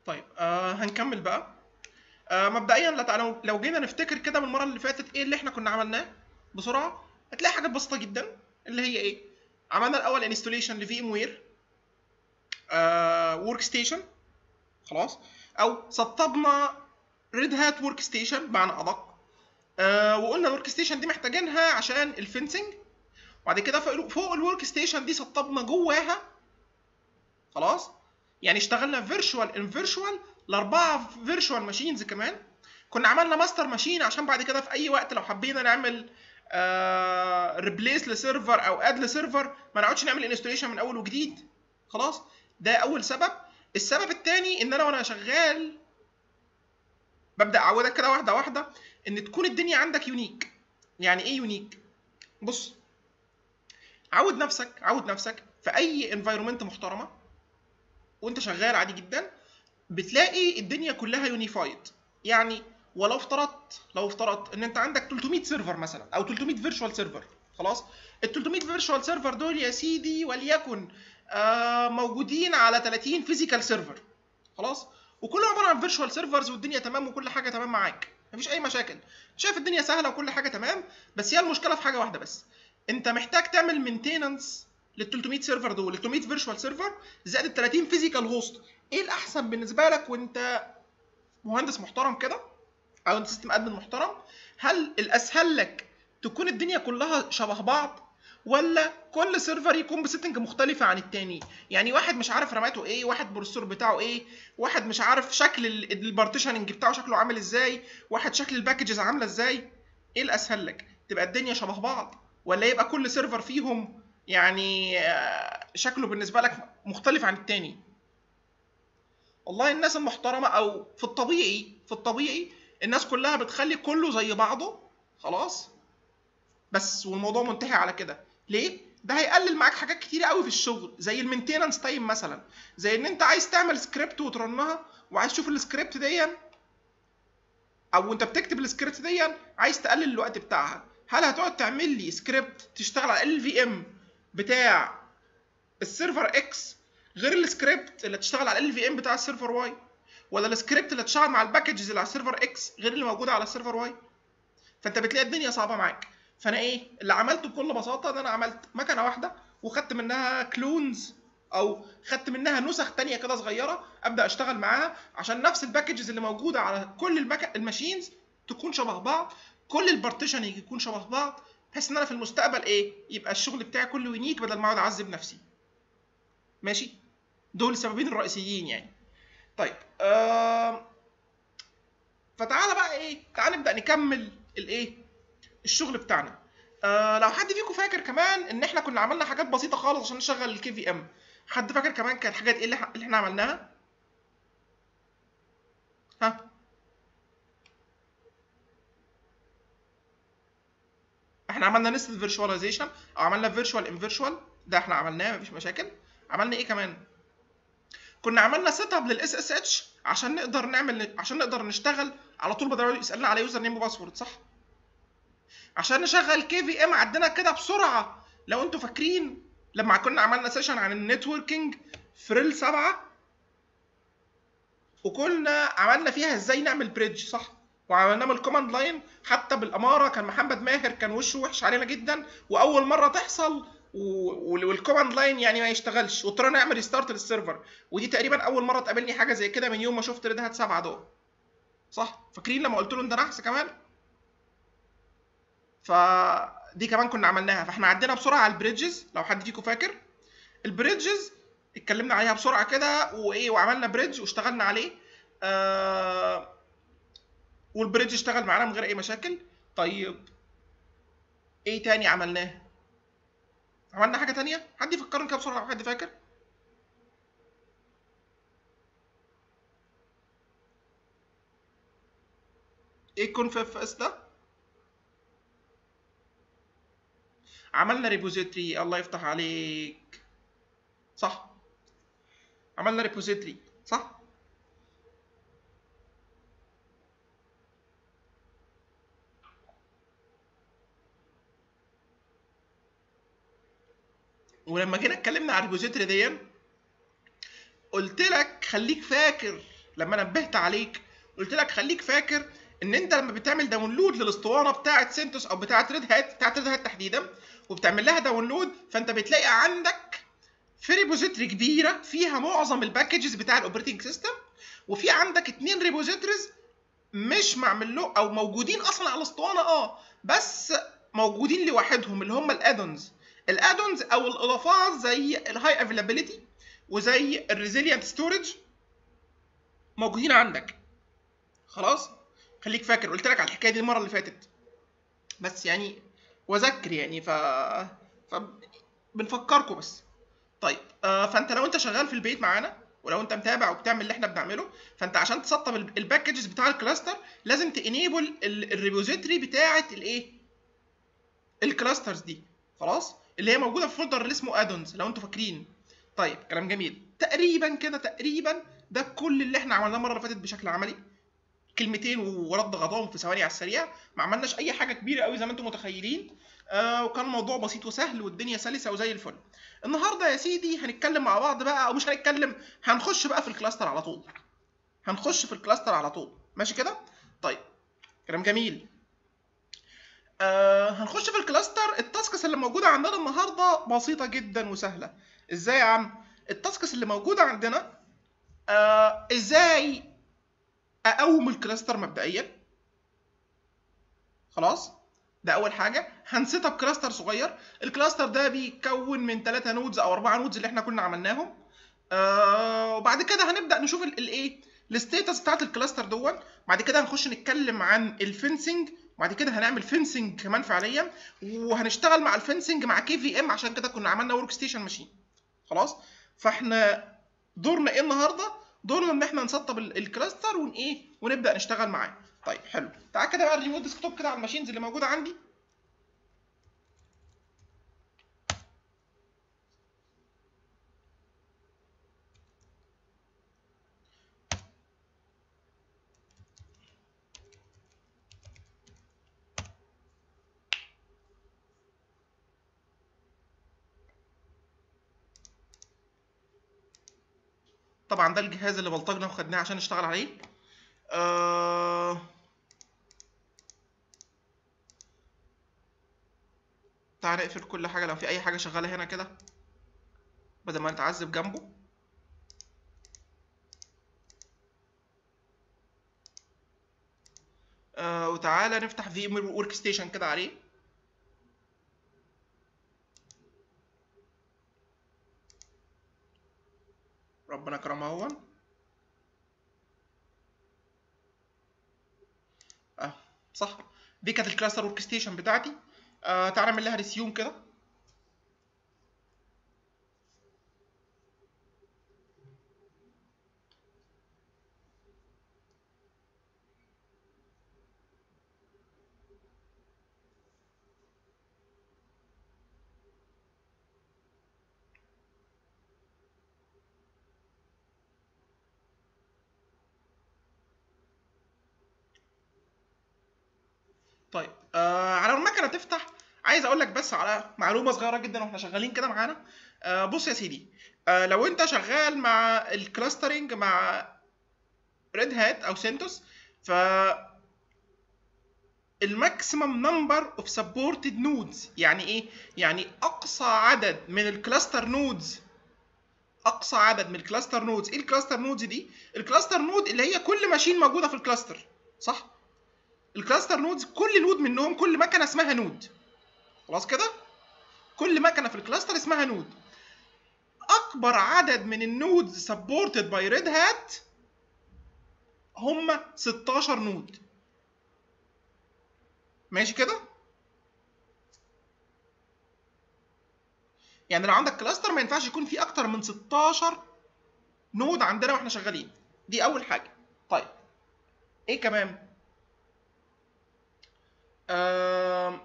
طيب آه هنكمل بقى آه مبدئيا لا تعالوا لو جينا نفتكر كده من المره اللي فاتت ايه اللي احنا كنا عملناه بسرعه هتلاقي حاجات بسيطه جدا اللي هي ايه عملنا الاول انستوليشن لفي ام وير ورك ستيشن خلاص او سطبنا ريد هات ورك ستيشن بمعنى ادق آه وقلنا الورك ستيشن دي محتاجينها عشان الفنسنج وبعد كده فوق, فوق الورك ستيشن دي سطبنا جواها خلاص يعني اشتغلنا فيرتشوال ان فيرتشوال لاربعه فيرتشوال ماشينز كمان كنا عملنا ماستر ماشين عشان بعد كده في اي وقت لو حبينا نعمل آه ريبليس لسيرفر او اد لسيرفر ما نقعدش نعمل انستوليشن من اول وجديد خلاص ده اول سبب السبب الثاني ان انا وانا شغال ببدا اعودك كده واحده واحده ان تكون الدنيا عندك يونيك يعني ايه يونيك بص عود نفسك عود نفسك في اي انفايرمنت محترمه وانت شغال عادي جدا بتلاقي الدنيا كلها يونيفايد يعني ولو افترضت لو افترضت ان انت عندك 300 سيرفر مثلا او 300 فيرتشوال سيرفر خلاص ال 300 فيرتشوال سيرفر دول يا سيدي وليكن آه موجودين على 30 فيزيكال سيرفر خلاص وكله عباره عن فيرتشوال سيرفرز والدنيا تمام وكل حاجه تمام معاك مفيش اي مشاكل شايف الدنيا سهله وكل حاجه تمام بس هي المشكله في حاجه واحده بس انت محتاج تعمل مينتيننس لل 300 سيرفر دول ال 300 فيرتشوال سيرفر زائد ال 30 فيزيكال هوست ايه الاحسن بالنسبه لك وانت مهندس محترم كده او انت سيستم ادمن محترم هل الاسهل لك تكون الدنيا كلها شبه بعض ولا كل سيرفر يكون بسيتنج مختلفة عن التاني يعني واحد مش عارف رماته ايه واحد بروسيسور بتاعه ايه واحد مش عارف شكل البارتيشننج بتاعه شكله عامل ازاي واحد شكل الباكجز عاملة ازاي ايه الاسهل لك تبقى الدنيا شبه بعض ولا يبقى كل سيرفر فيهم يعني شكله بالنسبة لك مختلف عن التاني والله الناس المحترمة او في الطبيعي في الطبيعي الناس كلها بتخلي كله زي بعضه خلاص بس والموضوع منتهي على كده ليه ده هيقلل معاك حاجات كتيره قوي في الشغل زي المينتيننس تايم مثلا زي ان انت عايز تعمل سكريبت وترنها وعايز تشوف السكريبت دي او انت بتكتب السكريبت دي عايز تقلل الوقت بتاعها هل هتقعد تعمل لي سكريبت تشتغل على ال في ام بتاع السيرفر اكس غير السكريبت اللي تشتغل على ال في ام بتاع السيرفر واي ولا السكريبت اللي تشتغل مع الباكجز اللي على السيرفر اكس غير اللي موجوده على السيرفر واي فانت بتلاقي الدنيا صعبه معاك فانا ايه اللي عملته بكل بساطه ان انا عملت مكنه واحده وخدت منها كلونز او خدت منها نسخ تانية كده صغيره ابدا اشتغل معاها عشان نفس الباكجز اللي موجوده على كل المك... الماشينز تكون شبه بعض كل البارتيشننج يكون شبه بعض بحيث ان انا في المستقبل ايه يبقى الشغل بتاعي كله يونيك بدل ما اقعد اعذب نفسي ماشي دول السببين الرئيسيين يعني طيب آه... فتعالى بقى ايه تعالى نبدا نكمل الايه الشغل بتاعنا آه لو حد فيكم فاكر كمان ان احنا كنا عملنا حاجات بسيطه خالص عشان نشغل الكي في ام حد فاكر كمان كانت حاجات ايه اللي اللي احنا عملناها ها احنا عملنا نستد فيرتشواليزيشن او عملنا فيرتشوال ان فيرتشوال ده احنا عملناه مفيش مشاكل عملنا ايه كمان كنا عملنا سيت اب للاس اس اتش عشان نقدر نعمل عشان نقدر نشتغل على طول بدل يسالنا على يوزر نيم وباسورد صح عشان نشغل كي في ام عندنا كده بسرعه لو انتوا فاكرين لما كنا عملنا سيشن عن النتوركينج في ريل 7 وكنا عملنا فيها ازاي نعمل بريدج صح وعملناه من الكوماند لاين حتى بالاماره كان محمد ماهر كان وشه وحش علينا جدا واول مره تحصل والكوماند لاين يعني ما يشتغلش واضطرينا نعمل ريستارت للسيرفر ودي تقريبا اول مره تقابلني حاجه زي كده من يوم ما شفت ريد هات 7 دول صح فاكرين لما قلت له ده نحس كمان فدي كمان كنا عملناها فاحنا عدينا بسرعه على البريدجز لو حد فيكم فاكر البريدجز اتكلمنا عليها بسرعه كده وايه وعملنا بريدج واشتغلنا عليه آه والبريدج اشتغل معانا من غير اي مشاكل طيب ايه تاني عملناه عملنا حاجه تانية حد يفكرني كده بسرعه لو حد فاكر ايه كون في اف اس ده عملنا ريبوزيتري الله يفتح عليك صح عملنا ريبوزيتري صح ولما جينا اتكلمنا على الريبوزيتري دي قلت لك خليك فاكر لما نبهت عليك قلت لك خليك فاكر ان انت لما بتعمل داونلود للاسطوانه بتاعه سنتوس او بتاعه ريد هات بتاعه ريد هات تحديدا وبتعمل لها داونلود فانت بتلاقي عندك في ريبوزيتوري كبيره فيها معظم الباكجز بتاع الاوبريتنج سيستم وفي عندك اتنين ريبوزيتوريز مش معمل له او موجودين اصلا على الاسطوانه اه بس موجودين لوحدهم اللي هم الادونز الادونز او الاضافات زي الهاي افيلابيلتي وزي الريزيلينت ستورج موجودين عندك خلاص خليك فاكر قلت لك على الحكايه دي المره اللي فاتت بس يعني وذكر يعني ف ف بنفكركم بس طيب آه فانت لو انت شغال في البيت معانا ولو انت متابع وبتعمل اللي احنا بنعمله فانت عشان تسطب الباكجز بتاع الكلاستر لازم تانيبل الريبوزيتوري بتاعه الايه الكلاسترز دي خلاص اللي هي موجوده في فولدر اللي اسمه ادونز لو انتوا فاكرين طيب كلام جميل تقريبا كده تقريبا ده كل اللي احنا عملناه المره اللي فاتت بشكل عملي كلمتين ورد غضاهم في ثواني على السريع ما عملناش اي حاجه كبيره قوي زي ما انتم متخيلين آه وكان الموضوع بسيط وسهل والدنيا سلسه وزي الفل النهارده يا سيدي هنتكلم مع بعض بقى او مش هنتكلم هنخش بقى في الكلاستر على طول هنخش في الكلاستر على طول ماشي كده طيب كلام جميل آه هنخش في الكلاستر التاسكس اللي موجوده عندنا النهارده بسيطه جدا وسهله ازاي يا عم التاسكس اللي موجوده عندنا آه ازاي اقوم الكلاستر مبدئيا خلاص ده اول حاجه هنسيت اب كلاستر صغير الكلاستر ده بيتكون من 3 نودز او 4 نودز اللي احنا كنا عملناهم آه وبعد كده هنبدا نشوف الايه الستيتس بتاعت الكلاستر دون بعد كده هنخش نتكلم عن الفنسنج وبعد كده هنعمل فنسنج كمان فعليا وهنشتغل مع الفنسنج مع كي في ام عشان كده كنا عملنا ورك ستيشن ماشين خلاص فاحنا دورنا ايه النهارده دورنا ان احنا نسطب الكلاستر ون ايه ونبدا نشتغل معاه طيب حلو تعال كده بقى الريموت ديسكتوب كده على الماشينز اللي موجوده عندي طبعا ده الجهاز اللي بلطجنا وخدناه عشان نشتغل عليه آه... تعال نقفل كل حاجه لو في اي حاجه شغاله هنا كده بدل ما نتعذب جنبه آه وتعالى نفتح في ورك ستيشن كده عليه ربنا كرمه هو اه صح دي كانت الكلاستر ورك ستيشن بتاعتي آه تعالى نعمل لها ريسيوم كده طيب آه على ما المكنه تفتح عايز اقول لك بس على معلومه صغيره جدا واحنا شغالين كده معانا آه بص يا سيدي آه لو انت شغال مع الكلاسترنج مع ريد هات او سنتوس ف الماكسيمم نمبر اوف سبورتد نودز يعني ايه يعني اقصى عدد من الكلاستر نودز اقصى عدد من الكلاستر نودز ايه الكلاستر نودز دي الكلاستر نود اللي هي كل ماشين موجوده في الكلاستر صح الكلاستر نودز كل نود منهم كل مكنه اسمها نود خلاص كده كل مكنه في الكلاستر اسمها نود اكبر عدد من النودز سبورتد باي ريد هات هم 16 نود ماشي كده يعني لو عندك كلاستر ما ينفعش يكون فيه اكتر من 16 نود عندنا واحنا شغالين دي اول حاجه طيب ايه كمان آم،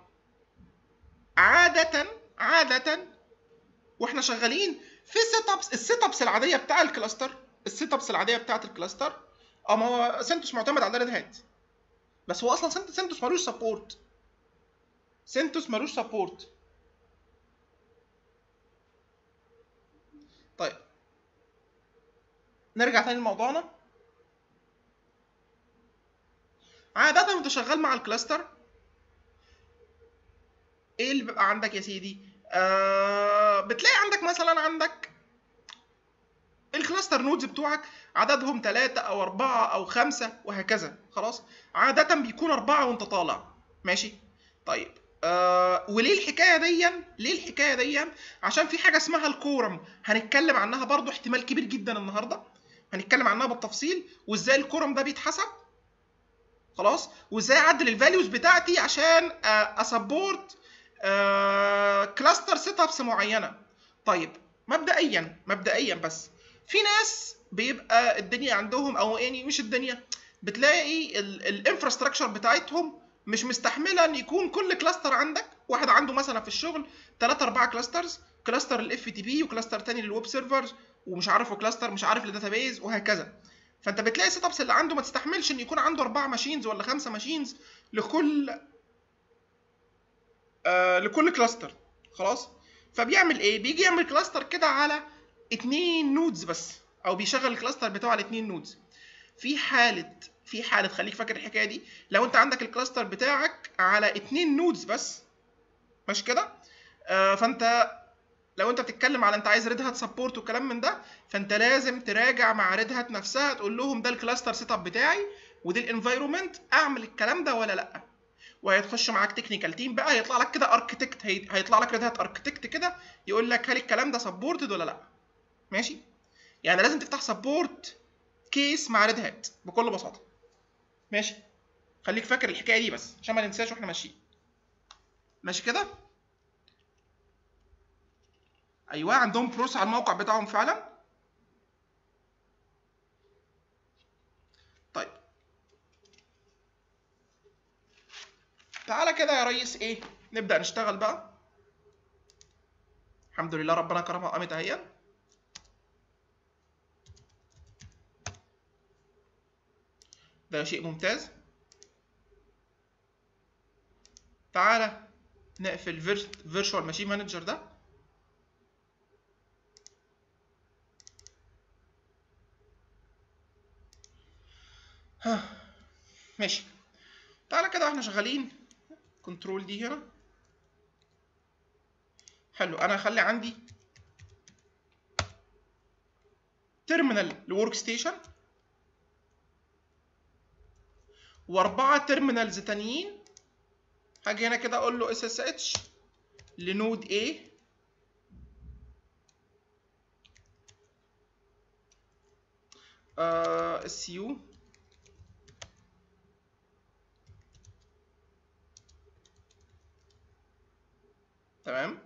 عادة عادة واحنا شغالين في سيت ابس السيت ابس العادية بتاع الكلاستر السيت ابس العادية بتاعت الكلاستر اه ما هو سنتوس معتمد على ريد هات بس هو اصلا سنت سنتوس ملوش سبورت سنتوس ملوش سبورت طيب نرجع تاني لموضوعنا عاده وانت شغال مع الكلاستر ايه اللي بيبقى عندك يا سيدي آه بتلاقي عندك مثلا عندك الكلاستر نودز بتوعك عددهم ثلاثة أو أربعة أو خمسة وهكذا خلاص عادة بيكون أربعة وأنت طالع ماشي طيب آه وليه الحكاية دي ليه الحكاية دي عشان في حاجة اسمها الكورم هنتكلم عنها برضو احتمال كبير جدا النهاردة هنتكلم عنها بالتفصيل وازاي الكورم ده بيتحسب خلاص وازاي اعدل الفاليوز بتاعتي عشان اسبورت كلاستر سيت ابس معينه طيب مبدئيا مبدئيا بس في ناس بيبقى الدنيا عندهم او يعني مش الدنيا بتلاقي الانفراستراكشر بتاعتهم مش مستحمله ان يكون كل كلاستر عندك واحد عنده مثلا في الشغل 3 4 كلاسترز كلاستر الاف تي بي وكلاستر تاني للويب سيرفرز ومش عارف وكلاستر مش عارف للداتابيز وهكذا فانت بتلاقي السيت ابس اللي عنده ما تستحملش ان يكون عنده اربع ماشينز ولا خمسه ماشينز لكل آه لكل كلاستر خلاص فبيعمل ايه بيجي يعمل كلاستر كده على اتنين نودز بس او بيشغل الكلاستر بتاعه على اتنين نودز في حاله في حاله خليك فاكر الحكايه دي لو انت عندك الكلاستر بتاعك على اتنين نودز بس مش كده آه فانت لو انت بتتكلم على انت عايز ريد هات سبورت وكلام من ده فانت لازم تراجع مع ريد هات نفسها تقول لهم ده الكلاستر سيت اب بتاعي ودي الانفايرومنت اعمل الكلام ده ولا لا وهيتخش معاك تكنيكال تيم بقى هيطلع لك كده اركتكت هيطلع لك ريد هات اركتكت كده يقول لك هل الكلام ده سبورتد ولا لا ماشي يعني لازم تفتح سبورت كيس مع ريد هات بكل بساطه ماشي خليك فاكر الحكايه دي بس عشان ما ننساش واحنا ماشيين ماشي كده ايوه عندهم بروس على الموقع بتاعهم فعلا طيب تعالى كده يا ريس ايه نبدا نشتغل بقى الحمد لله ربنا كرمها قامت اهي ده شيء ممتاز تعالى نقفل فيرتشوال ماشين مانجر ده ها ماشي تعالى كده واحنا شغالين كنترول دي هنا حلو انا هخلي عندي تيرمينال لورك ستيشن واربعه تيرمينالز تانيين هاجي هنا كده اقول له اس اس اتش لنود A اس يو تمام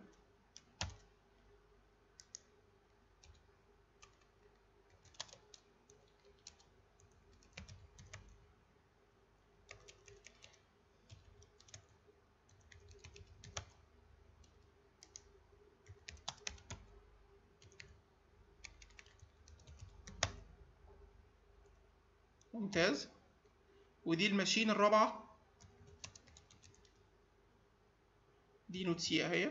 ممتاز ودي الماشين الرابعة دي نوت سي اهي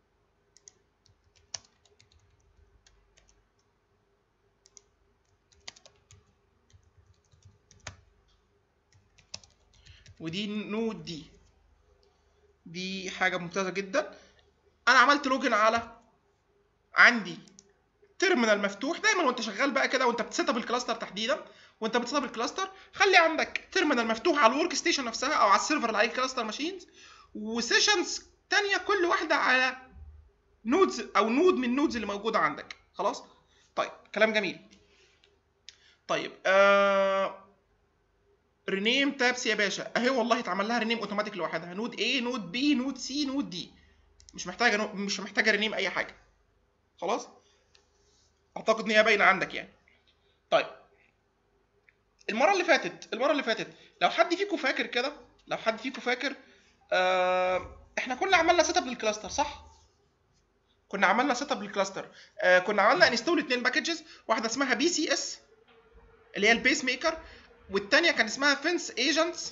ودي نود دي دي حاجة ممتازة جدا أنا عملت لوجن على عندي تيرمينال مفتوح دايما وانت شغال بقى كده وانت بتسيت اب الكلاستر تحديدا وانت بتسيت اب الكلاستر خلي عندك تيرمينال مفتوح على الورك ستيشن نفسها او على السيرفر اللي عليه الكلاستر ماشينز وسيشنز تانية كل واحدة على نودز او نود من النودز اللي موجودة عندك خلاص طيب كلام جميل طيب آه... رينيم تابس يا باشا اهي والله اتعمل لها رينيم اوتوماتيك لوحدها نود A نود B نود C نود D مش محتاجه نو... مش محتاجه رينيم اي حاجه خلاص اعتقد ان هي باينه عندك يعني طيب المره اللي فاتت المره اللي فاتت لو حد فيكم فاكر كده لو حد فيكم فاكر آه احنا كنا عملنا سيت اب للكلاستر صح كنا عملنا سيت اب للكلاستر آه كنا عملنا انستول اتنين باكجز واحده اسمها بي سي اس اللي هي البيس ميكر والتانيه كان اسمها فينس ايجنتس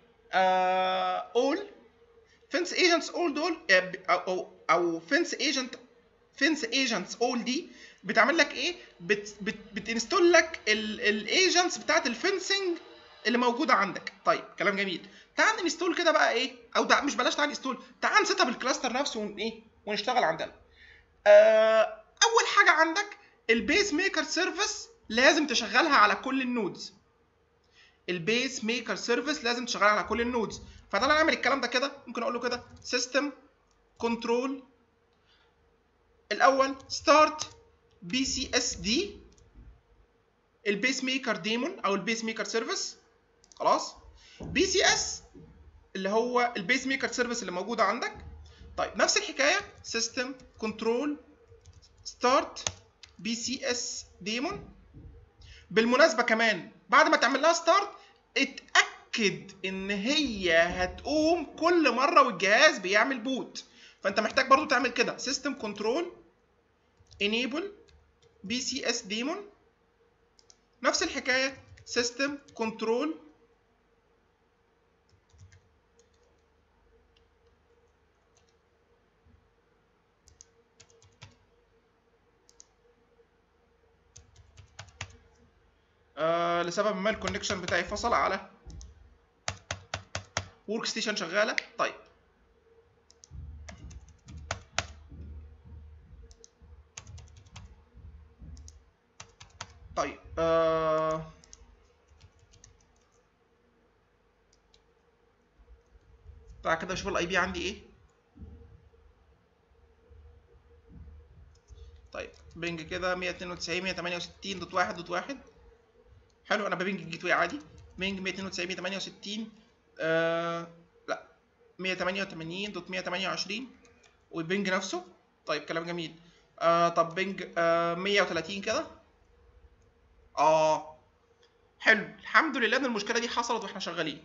اول فينس ايجنتس اول دول او او, أو فينس ايجنت فينس ايجنتس اول دي بتعمل لك ايه بت بت بتنستول لك الايجنتس بتاعت الفنسنج اللي موجوده عندك طيب كلام جميل تعال نستول كده بقى ايه او ده مش بلاش تعال نستول تعال نسيت اب الكلاستر نفسه ون ايه ونشتغل عندنا آه اول حاجه عندك البيس ميكر سيرفيس لازم تشغلها على كل النودز البيس ميكر سيرفيس لازم تشغلها على كل النودز فتعالى نعمل الكلام ده كده ممكن اقول له كده سيستم كنترول الاول ستارت بي سي اس دي البيس ميكر ديمون او البيس ميكر سيرفيس خلاص بي سي اس اللي هو البيس ميكر سيرفيس اللي موجوده عندك طيب نفس الحكايه سيستم كنترول ستارت بي سي اس ديمون بالمناسبه كمان بعد ما تعمل لها ستارت اتاكد ان هي هتقوم كل مره والجهاز بيعمل بوت فانت محتاج برضو تعمل كده سيستم كنترول انيبل بي سي اس ديمون نفس الحكايه سيستم كنترول آه لسبب ما الكونكشن بتاعي فصل على ورك ستيشن شغاله طيب طيب آه تعال كده اشوف الاي بي عندي ايه طيب بنج كده 192 168 دوت واحد دوت واحد حلو انا ببنج الجيت واي عادي بنج 192 168 آه لا 188 دوت 128 والبنج نفسه طيب كلام جميل آه طب بنج آه 130 كده اه حلو الحمد لله ان المشكله دي حصلت واحنا شغالين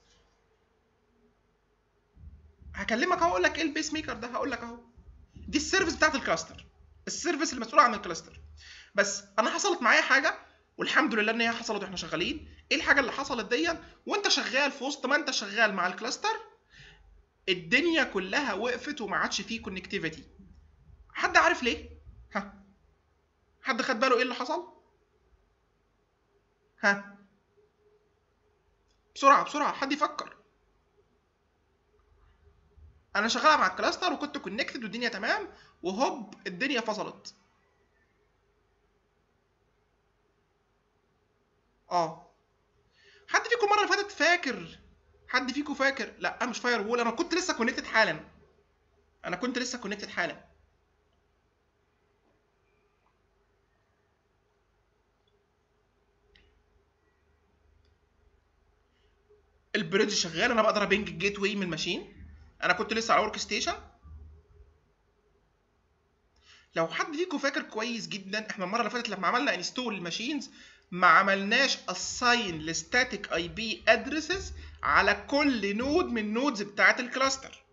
هكلمك اهو اقول لك ايه البيس ميكر ده هقول لك اهو دي السيرفيس بتاعت الكلاستر السيرفيس المسؤوله عن الكلاستر بس انا حصلت معايا حاجه والحمد لله ان هي حصلت واحنا شغالين ايه الحاجه اللي حصلت دي وانت شغال في وسط ما انت شغال مع الكلاستر الدنيا كلها وقفت وما عادش فيه كونكتيفيتي حد عارف ليه ها حد خد باله ايه اللي حصل ها بسرعه بسرعه حد يفكر انا شغاله مع الكلاستر وكنت كونكتد والدنيا تمام وهوب الدنيا فصلت اه حد فيكم المره اللي فاتت فاكر حد فيكم فاكر لا مش فاير وول انا كنت لسه كونكتد حالا انا كنت لسه كونكتد حالا البريدج شغال انا بقدر ابنج الجيت واي من الماشين انا كنت لسه على ورك ستيشن لو حد فيكم فاكر كويس جدا احنا المره اللي فاتت لما عملنا انستول الماشينز ما عملناش اساين لستاتيك اي بي ادريسز على كل نود من النودز بتاعه الكلاستر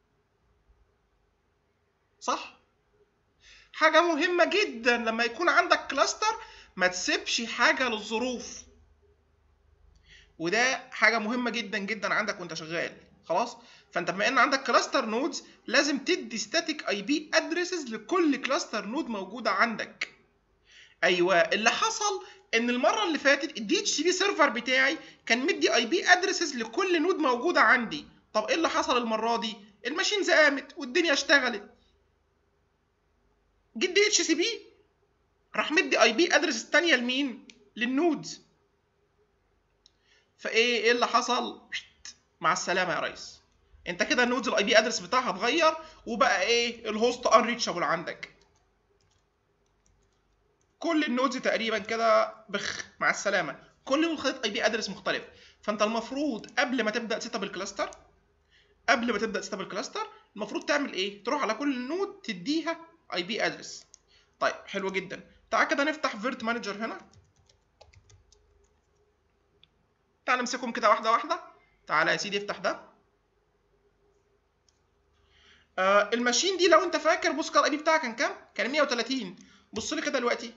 صح حاجه مهمه جدا لما يكون عندك كلاستر ما تسيبش حاجه للظروف وده حاجه مهمه جدا جدا عندك وانت شغال خلاص فانت بما ان عندك كلاستر نودز لازم تدي ستاتيك اي بي ادريسز لكل كلاستر نود موجوده عندك ايوه اللي حصل ان المره اللي فاتت الدي اتش سي بي سيرفر بتاعي كان مدي اي بي ادريسز لكل نود موجوده عندي طب ايه اللي حصل المره دي الماشينز قامت والدنيا اشتغلت جه الدي اتش سي بي راح مدي اي بي ادريسز تانية لمين للنودز فايه ايه اللي حصل مع السلامه يا ريس انت كده النودز الاي بي ادرس بتاعها اتغير وبقى ايه الهوست انريتشابل عندك كل النودز تقريبا كده بخ مع السلامه كل نود خدت اي بي ادرس مختلف فانت المفروض قبل ما تبدا تسيت اب الكلاستر قبل ما تبدا تسيت اب الكلاستر المفروض تعمل ايه تروح على كل نود تديها اي بي ادرس طيب حلو جدا تعال كده نفتح فيرت مانجر هنا تعال نمسكهم كده واحده واحده تعالى يا سيدي افتح ده آه الماشين دي لو انت فاكر بص كده الاي بي بتاعها كان كام كان 130 بص لي كده دلوقتي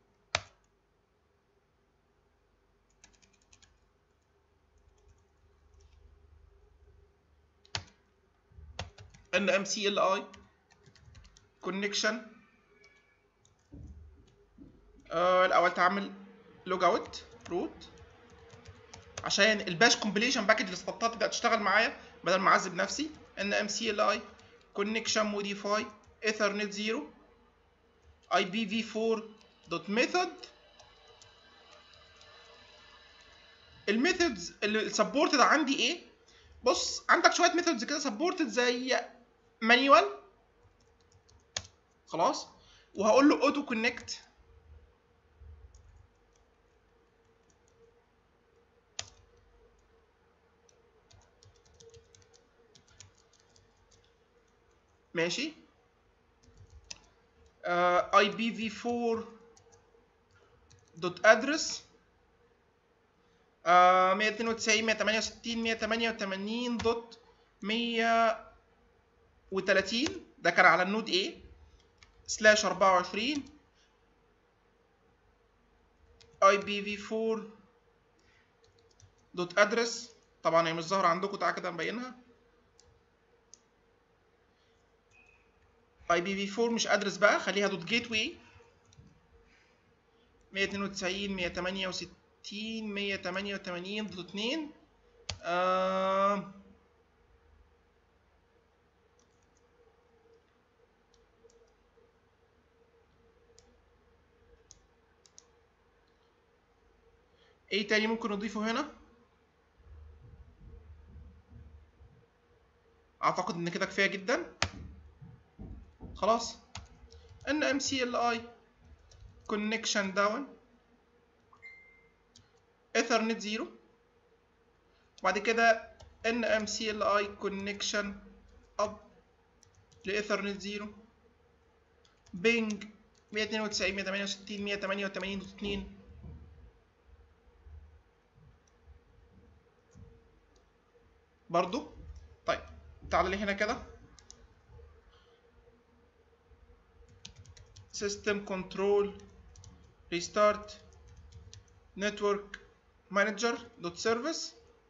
ان ام سي ال اي كونكشن الاول تعمل لوج اوت روت عشان الباش كومبليشن باكج اللي سطبتها تبدا تشتغل معايا بدل ما اعذب نفسي ان ام سي ال اي كونكشن موديفاي ايثرنت 0 اي بي في 4 دوت ميثود الميثودز اللي سبورتد عندي ايه بص عندك شويه ميثودز كده سبورتد زي مانيوال خلاص وهقول له اوتو كونكت ماشي اي بي في 4 دوت ادرس 192 168 188 دوت 130 ده كان على النود A سلاش 24 اي بي في 4 دوت ادرس طبعا هي مش ظاهره عندكم تعالى كده مبينها اي بي في 4 مش ادرس بقى خليها دوت جيت واي 192 168 188 دوت 2 آه ايه تاني ممكن نضيفه هنا اعتقد ان كده كفايه جدا خلاص ان ام سي ال اي كونكشن داون ايثرنت زيرو بعد كده ان ام سي ال اي كونكشن اب لايثرنت زيرو بينج 192 168 188 دوت 2 برضو طيب تعال لي هنا كده system control restart network manager dot service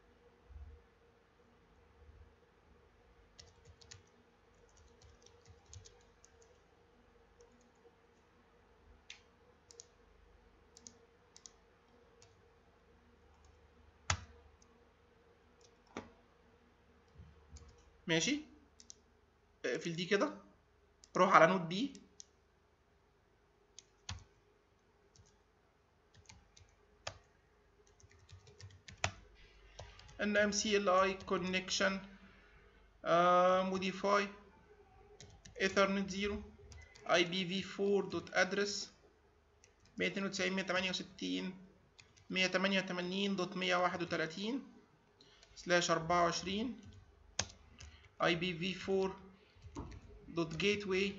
ماشي اقفل دي كده روح على نود بي ان ام سي ال اي كونكشن موديفاي ايثرنت 0 اي بي في 4 دوت ادرس 192 168 188 دوت 131 سلاش 24 اي بي في 4 دوت جيت واي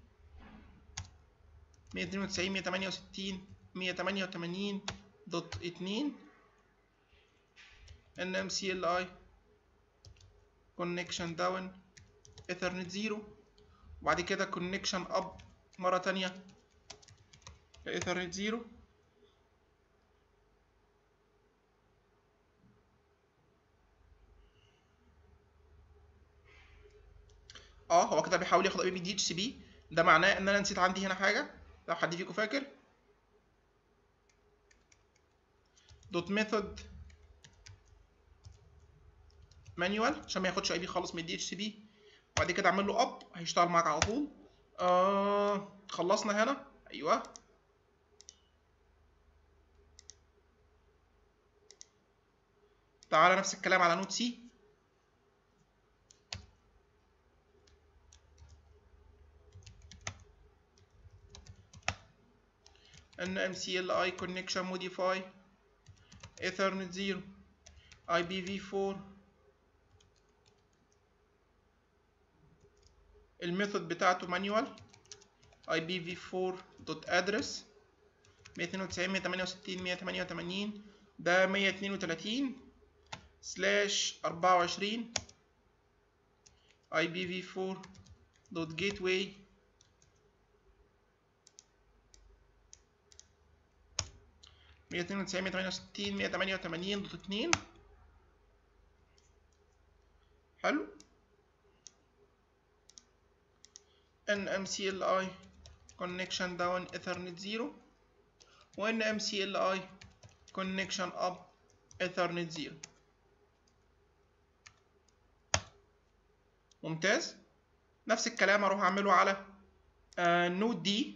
192 168 188 دوت 2 NMCLI connection down ethernet 0 وبعد كده connection up مرة تانية ethernet 0 اه هو كده بيحاول ياخد اي بي دي اتش سي بي ده معناه ان انا نسيت عندي هنا حاجه لو حد فيكم فاكر دوت ميثود مانيوال عشان ما ياخدش اي بي خالص من الدي اتش سي بي وبعد كده اعمل له اب هيشتغل معاك على طول آه خلصنا هنا ايوه تعالى نفس الكلام على نوت سي ان ام سي ال اي كونكشن موديفاي ايثرنت 0 اي بي في 4 الميثود بتاعته مانيوال اي بي في 4 دوت ادرس 192 168 188 ده 132 سلاش 24 اي بي في 4 دوت جيت واي مية اتنين وتسعين مية تمانية وستين مية تمانية وتمانين دوت اتنين حلو NMCLI connection down ethernet 0 و NMCLI connection up ايثرنت 0 ممتاز نفس الكلام اروح اعمله على آه نود دي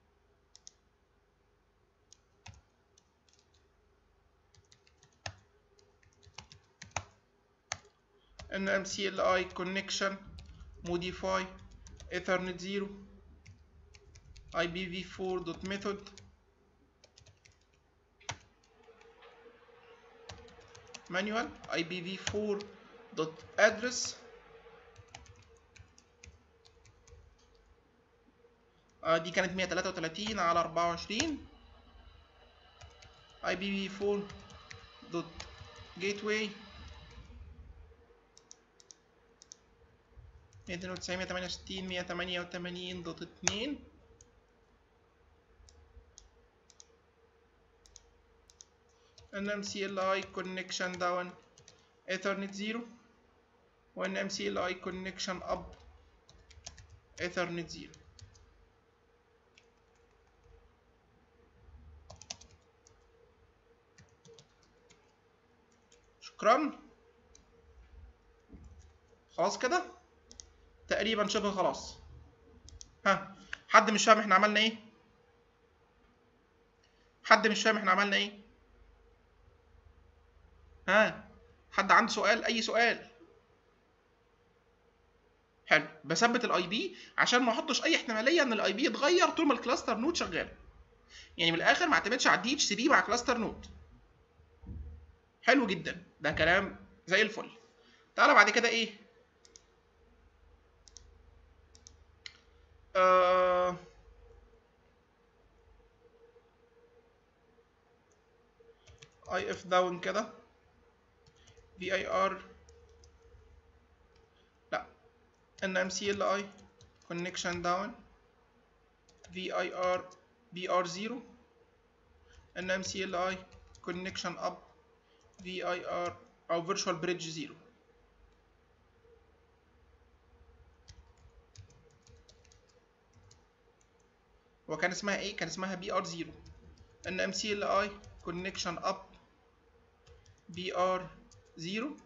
ان ام سي ال اي كونكشن موديفاي ايثرنت 0 اي بي في 4 دوت ميثود manual IPv4 dot address آه دي كانت 133 على 24 IPv4 dot gateway 290 168 188 دوت 2 NMCLI connection down Ethernet 0 و NMCLI connection up Ethernet 0 شكرا خلاص كده تقريبا شبه خلاص ها حد مش فاهم احنا عملنا ايه حد مش فاهم احنا عملنا ايه ها حد عنده سؤال اي سؤال حلو بثبت الاي بي عشان ما احطش اي احتماليه ان الاي بي يتغير طول ما الكلاستر نود شغال يعني من الاخر ما اعتمدش على الدي اتش سي بي مع كلاستر نود حلو جدا ده كلام زي الفل تعالى بعد كده ايه آه اي اف داون كده في اي ار لا ان ام سي ال اي كونكشن داون في اي ار بي ار 0 ان ام سي ال اي كونكشن اب في اي ار او فيرتشوال بريدج 0 وكان اسمها ايه كان اسمها بي ار 0 ان ام سي ال اي كونكشن اب بي ار 0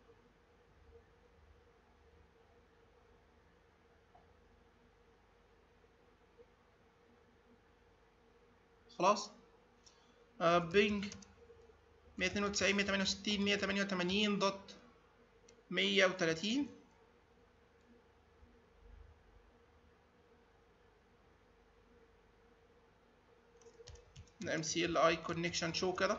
خلاص آه بينج 192 168 188 دوت 130 ام سي ال اي كونكشن شو كده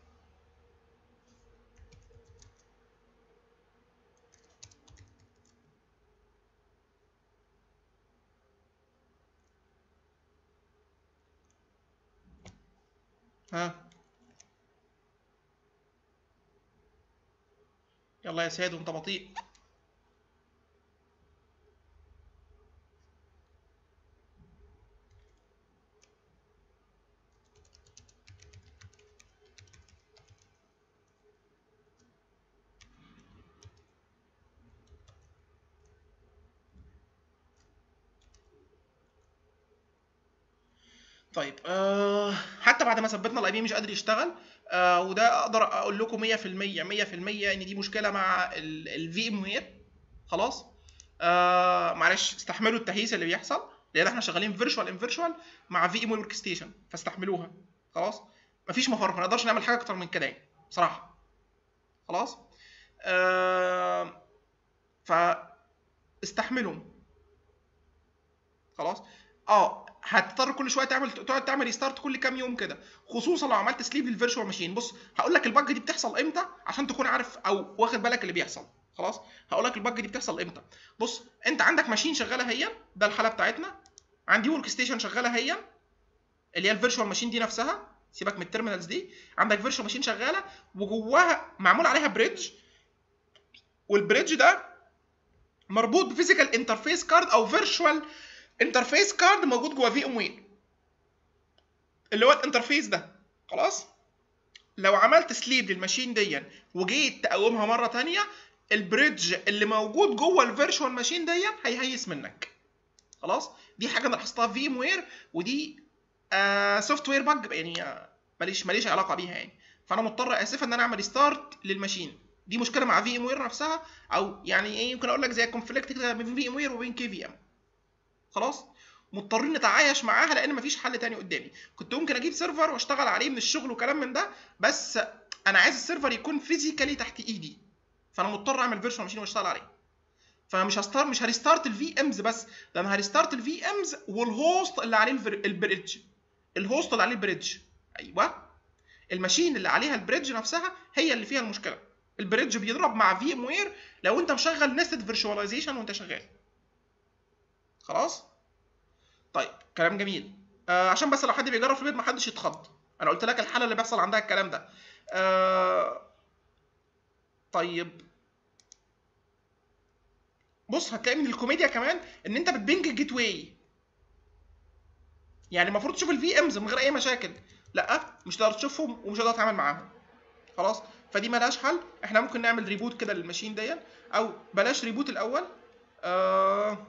ها يلا يا سيد وانت بطيء طيب آه حتى بعد ما ثبتنا الاي بي مش قادر يشتغل آه وده اقدر اقول لكم 100% 100% ان دي مشكله مع الفي ام وير خلاص آه معلش استحملوا التهيس اللي بيحصل لان احنا شغالين فيرشوال ان فيرشوال مع في ام ورك ستيشن فاستحملوها خلاص مفيش مفر ما نقدرش نعمل حاجه اكتر من كده يعني بصراحه خلاص آه ف استحملوا خلاص اه هتضطر كل شويه تعمل تقعد تعمل ريستارت كل كام يوم كده خصوصا لو عملت سليب للفيرشوال ماشين بص هقول لك البج دي بتحصل امتى عشان تكون عارف او واخد بالك اللي بيحصل خلاص هقول لك البج دي بتحصل امتى بص انت عندك ماشين شغاله هي ده الحاله بتاعتنا عندي ورك ستيشن شغاله هي اللي هي الفيرشوال ماشين دي نفسها سيبك من التيرمينالز دي عندك فيرشوال ماشين شغاله وجواها معمول عليها بريدج والبريدج ده مربوط بفيزيكال انترفيس كارد او فيرشوال انترفيس كارد موجود جوه في ام وير اللي هو الانترفيس ده خلاص لو عملت سليب للماشين دي وجيت تقومها مره تانية البريدج اللي موجود جوه الفيرشوال ماشين دي هيهيس منك خلاص دي حاجه انا لاحظتها في ام وير ودي آه سوفت وير بج يعني آه ماليش ماليش علاقه بيها يعني فانا مضطر اسفا ان انا اعمل ستارت للماشين دي مشكله مع في ام وير نفسها او يعني ايه يمكن اقول لك زي كونفليكت كده بين في ام وير وبين كي في ام خلاص مضطرين نتعايش معاها لان مفيش حل تاني قدامي كنت ممكن اجيب سيرفر واشتغل عليه من الشغل وكلام من ده بس انا عايز السيرفر يكون فيزيكالي تحت ايدي فانا مضطر اعمل فيرشوال ماشين واشتغل عليه فمش هستار مش هريستارت الفي امز بس ده انا هريستارت الفي امز والهوست اللي عليه الفر... البريدج الهوست اللي عليه البريدج ايوه الماشين اللي عليها البريدج نفسها هي اللي فيها المشكله البريدج بيضرب مع في ام وير لو انت مشغل نستد فيرشواليزيشن وانت شغال خلاص طيب كلام جميل آه عشان بس لو حد بيجرب في البيت ما حدش يتخض انا قلت لك الحاله اللي بيحصل عندها الكلام ده آه طيب بص هتلاقي من الكوميديا كمان ان انت بتبنج الجيت واي يعني المفروض تشوف الفي امز من غير اي مشاكل لا مش هتقدر تشوفهم ومش هتقدر تتعامل معاهم خلاص فدي ملهاش حل احنا ممكن نعمل ريبوت كده للماشين دي او بلاش ريبوت الاول آه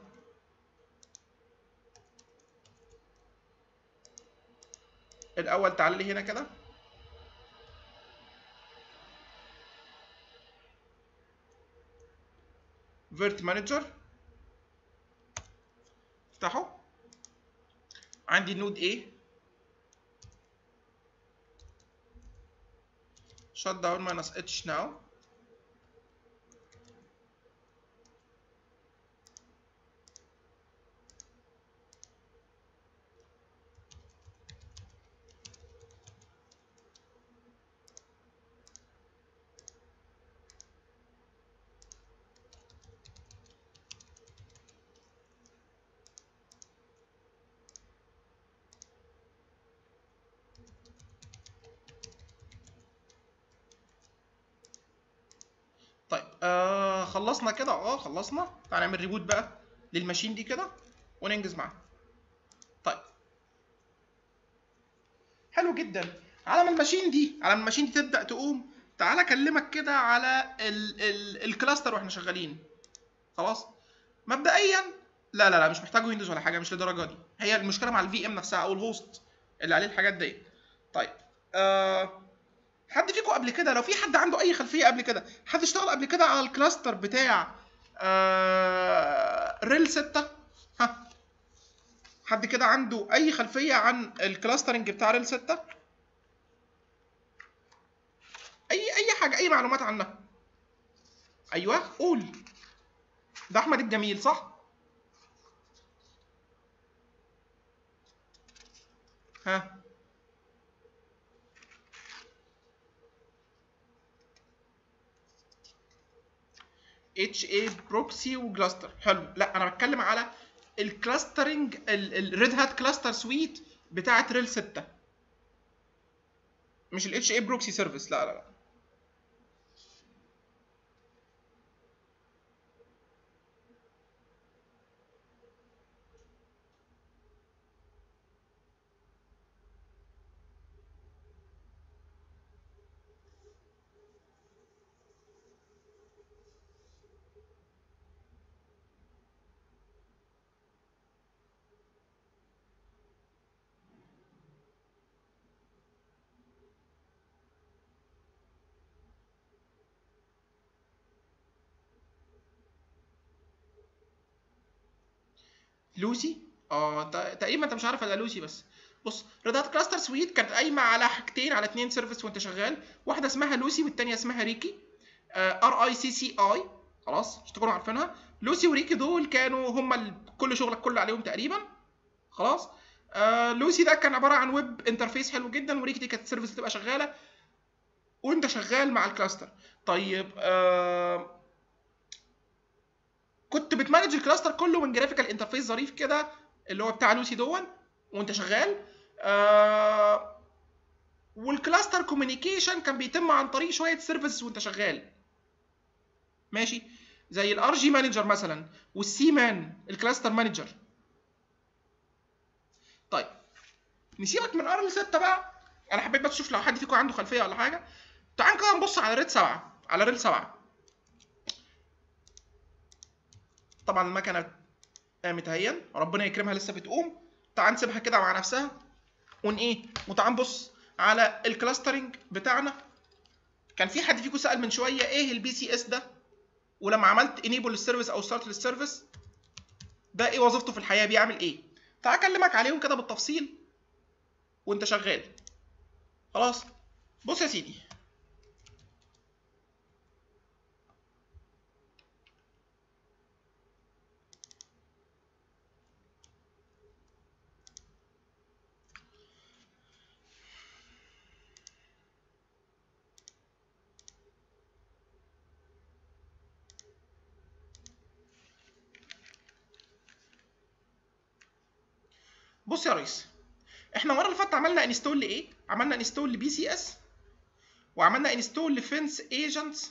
الاول تعال لي هنا كده فيرت مانجر افتحه عندي نود A shut down minus h now طيب آه خلصنا كده اه خلصنا تعال نعمل ريبوت بقى للماشين دي كده وننجز معاها طيب حلو جدا على ما الماشين دي على ما الماشين دي تبدا تقوم تعال اكلمك كده على ال ال الكلاستر واحنا شغالين خلاص مبدئيا لا لا لا مش محتاج ويندوز ولا حاجه مش للدرجه دي هي المشكله مع الفي ام نفسها او الهوست اللي عليه الحاجات دي طيب آه حد فيكم قبل كده لو في حد عنده اي خلفيه قبل كده حد اشتغل قبل كده على الكلاستر بتاع آه ريل 6 ها حد كده عنده اي خلفيه عن الكلاسترنج بتاع ريل 6 اي اي حاجه اي معلومات عنها ايوه قول ده احمد الجميل صح ها اتش اي بروكسي وكلاستر حلو لا انا بتكلم على الكلاسترنج الريد هات كلاستر سويت بتاعه ريل 6 مش الاتش اي بروكسي سيرفيس لا لا لا لوسي اه ت- تقريبا انت مش عارف الا لوسي بس بص ريد هات كلاستر سويت كانت قايمه على حاجتين على اتنين سيرفيس وانت شغال واحده اسمها لوسي والتانيه اسمها ريكي ار اي سي سي اي خلاص مش تكونوا عارفينها لوسي وريكي دول كانوا هم ال- كل شغلك كله عليهم تقريبا خلاص آه لوسي ده كان عباره عن ويب انترفيس حلو جدا وريكي دي كانت سيرفيس تبقى شغاله وانت شغال مع الكلاستر طيب آه كنت بتمانج الكلاستر كله من جرافيكال انترفيس ظريف كده اللي هو بتاع لوسي دون وانت شغال آه والكلاستر كوميونيكيشن كان بيتم عن طريق شويه سيرفيسز وانت شغال ماشي زي الار جي مانجر مثلا والسي مان الكلاستر مانجر طيب نسيبك من ار 6 بقى انا حبيت بس اشوف لو حد فيكم عنده خلفيه ولا حاجه تعال كده نبص على ريد 7 على ريل 7 طبعا المكنه قامت اهي ربنا يكرمها لسه بتقوم تعال نسيبها كده مع نفسها ون ايه وتعال نبص على الكلاسترنج بتاعنا كان في حد فيكم سال من شويه ايه البي سي اس ده ولما عملت انيبل للسيرفيس او ستارت للسيرفيس ده ايه وظيفته في الحياه بيعمل ايه تعال اكلمك عليهم كده بالتفصيل وانت شغال خلاص بص يا سيدي بص يا ريس احنا المره اللي فاتت عملنا انستول لايه عملنا انستول لبي سي اس وعملنا انستول لفنس ايجنتس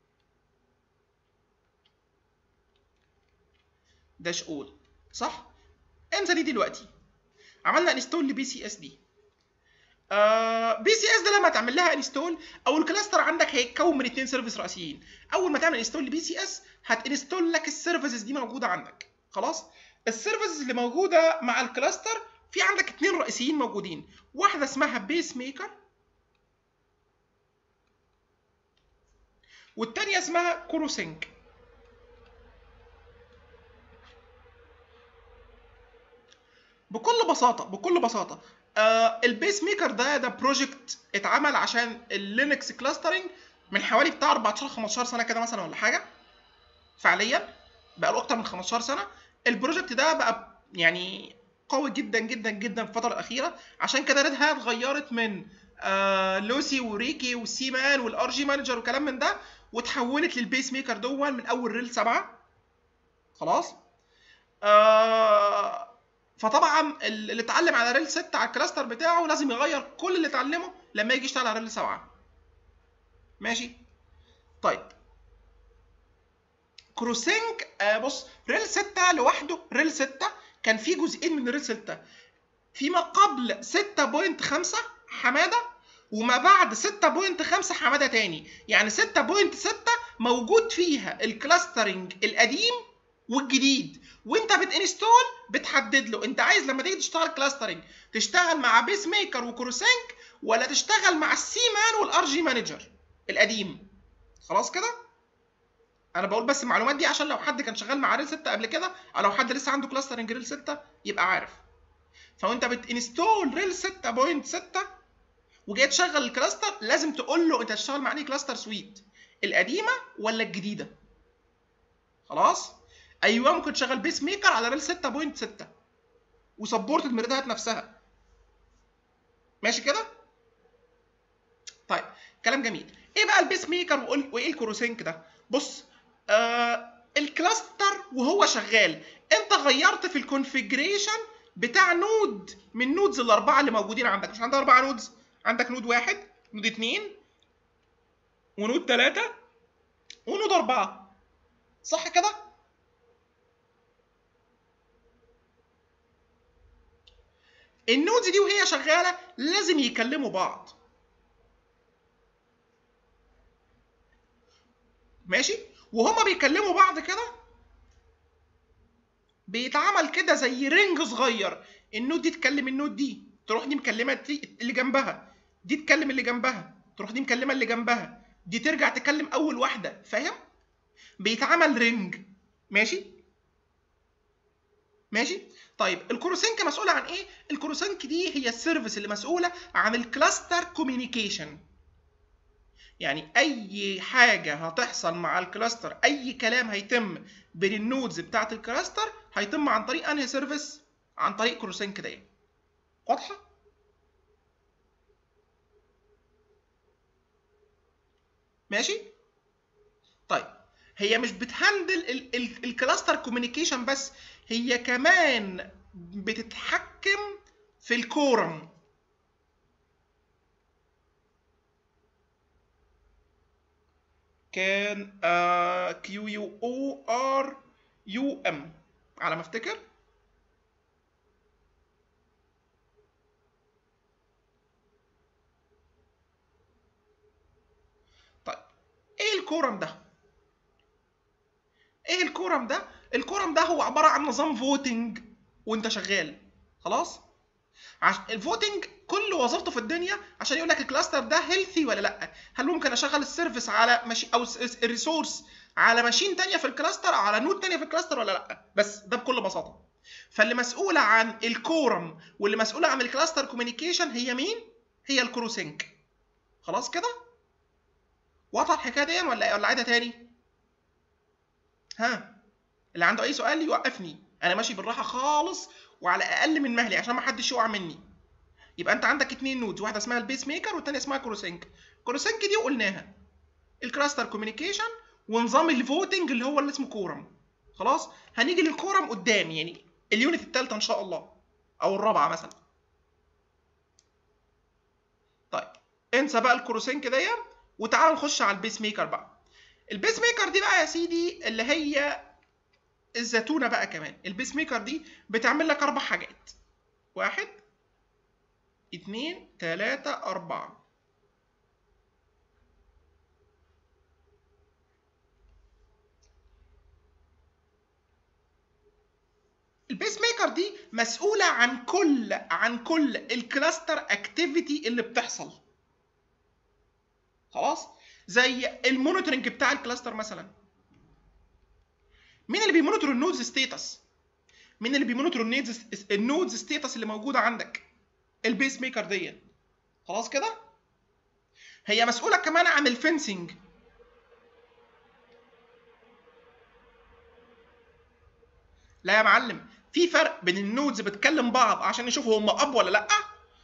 داش اول صح انسى دي دلوقتي عملنا انستول لبي سي اس دي آه بي سي اس ده لما تعمل لها انستول او الكلاستر عندك هيتكون من اثنين سيرفيس رئيسيين اول ما تعمل انستول لبي سي اس هتنستول لك السيرفيسز دي موجوده عندك خلاص السيرفيسز اللي موجوده مع الكلاستر في عندك اثنين رئيسيين موجودين واحده اسمها بيس ميكر والتانية اسمها كوروسينك بكل بساطة بكل بساطة آه البيس ميكر ده ده بروجكت اتعمل عشان اللينكس كلاسترنج من حوالي بتاع 14 15 سنة كده مثلا ولا حاجة فعليا بقى له أكتر من 15 سنة البروجكت ده بقى يعني قوي جدا جدا جدا في الفترة الأخيرة عشان كده ريد هات غيرت من آه لوسي وريكي والسي مان والار جي مانجر وكلام من ده وتحولت للبيس ميكر دول من اول ريل 7 خلاص آه فطبعا اللي اتعلم على ريل 6 على الكلاستر بتاعه لازم يغير كل اللي اتعلمه لما يجي يشتغل على ريل 7 ماشي طيب كروسينج آه بص ريل 6 لوحده ريل 6 كان في جزئين من ريل 6 فيما قبل 6.5 حماده وما بعد 6.5 حماده تاني يعني 6.6 موجود فيها الكلاسترنج القديم والجديد وانت بتنستول بتحدد له انت عايز لما تيجي تشتغل كلاسترنج تشتغل مع بيس ميكر وكروسينك ولا تشتغل مع السي مان والار جي مانجر القديم خلاص كده انا بقول بس المعلومات دي عشان لو حد كان شغال مع ريل 6 قبل كده او لو حد لسه عنده كلاسترنج ريل 6 يبقى عارف فوانت بتنستول ريل 6.6 وجاي تشغل الكلاستر لازم تقول له انت هتشتغل مع انهي كلاستر سويت القديمه ولا الجديده خلاص ايوه ممكن تشغل بيس ميكر على ريل 6.6 وسبورت الميردات نفسها ماشي كده طيب كلام جميل ايه بقى البيس ميكر وايه الكروسينك ده بص آه الكلاستر وهو شغال انت غيرت في الكونفيجريشن بتاع نود من نودز الاربعه اللي موجودين عندك مش عندك اربعه نودز عندك نود واحد نود اتنين ونود تلاتة ونود أربعة صح كده؟ النودز دي وهي شغالة لازم يكلموا بعض ماشي؟ وهما بيكلموا بعض كده بيتعمل كده زي رينج صغير النود دي تكلم النود دي تروح دي مكلمه دي اللي جنبها دي تكلم اللي جنبها تروح دي مكلمه اللي جنبها دي ترجع تكلم اول واحده فاهم بيتعمل رينج ماشي ماشي طيب الكروسينك مسؤوله عن ايه الكروسينك دي هي السيرفيس اللي مسؤوله عن الكلاستر كوميونيكيشن يعني اي حاجه هتحصل مع الكلاستر اي كلام هيتم بين النودز بتاعه الكلاستر هيتم عن طريق انهي سيرفيس عن طريق كروسينك ده واضحه ماشي طيب هي مش بتهندل الكلاستر كوميونيكيشن بس هي كمان بتتحكم في الكورم كان كيو يو او ار يو ام على ما افتكر طيب ايه الكورم ده ايه الكورم ده الكورم ده هو عباره عن نظام فوتنج وانت شغال خلاص عش... الفوتنج كل وظيفته في الدنيا عشان يقول لك الكلاستر ده هيلثي ولا لا هل ممكن اشغل السيرفيس على مش... او الريسورس على ماشين تانية في الكلاستر او على نود تانية في الكلاستر ولا لا بس ده بكل بساطه فاللي مسؤوله عن الكورم واللي مسؤوله عن الكلاستر كوميونيكيشن هي مين هي الكروسينك خلاص كده واضحه الحكايه دي ولا ولا عيدها تاني ها اللي عنده اي سؤال يوقفني انا ماشي بالراحه خالص وعلى اقل من مهلي عشان ما حدش يقع مني يبقى انت عندك اتنين نودز واحده اسمها البيس ميكر والتانيه اسمها كروسينك كروسينك دي قلناها الكلاستر كوميونيكيشن ونظام الفوتنج اللي هو اللي اسمه كورم خلاص هنيجي للكورم قدام يعني اليونت الثالثه ان شاء الله او الرابعه مثلا طيب انسى بقى الكروسينك دي وتعال نخش على البيس ميكر بقى البيس ميكر دي بقى يا سيدي اللي هي الزتونه بقى كمان البيس ميكر دي بتعمل لك اربع حاجات واحد اتنين تلاتة أربعة البيس ميكر دي مسؤولة عن كل عن كل الكلاستر اكتيفيتي اللي بتحصل خلاص زي المونيتورنج بتاع الكلاستر مثلا مين اللي بيمونيتور النودز ستيتس مين اللي بيمونيتور النودز النودز ستيتس اللي موجوده عندك البيس ميكر دي خلاص كده هي مسؤوله كمان عن الفنسنج لا يا معلم في فرق بين النودز بتكلم بعض عشان يشوفوا هم اب ولا لا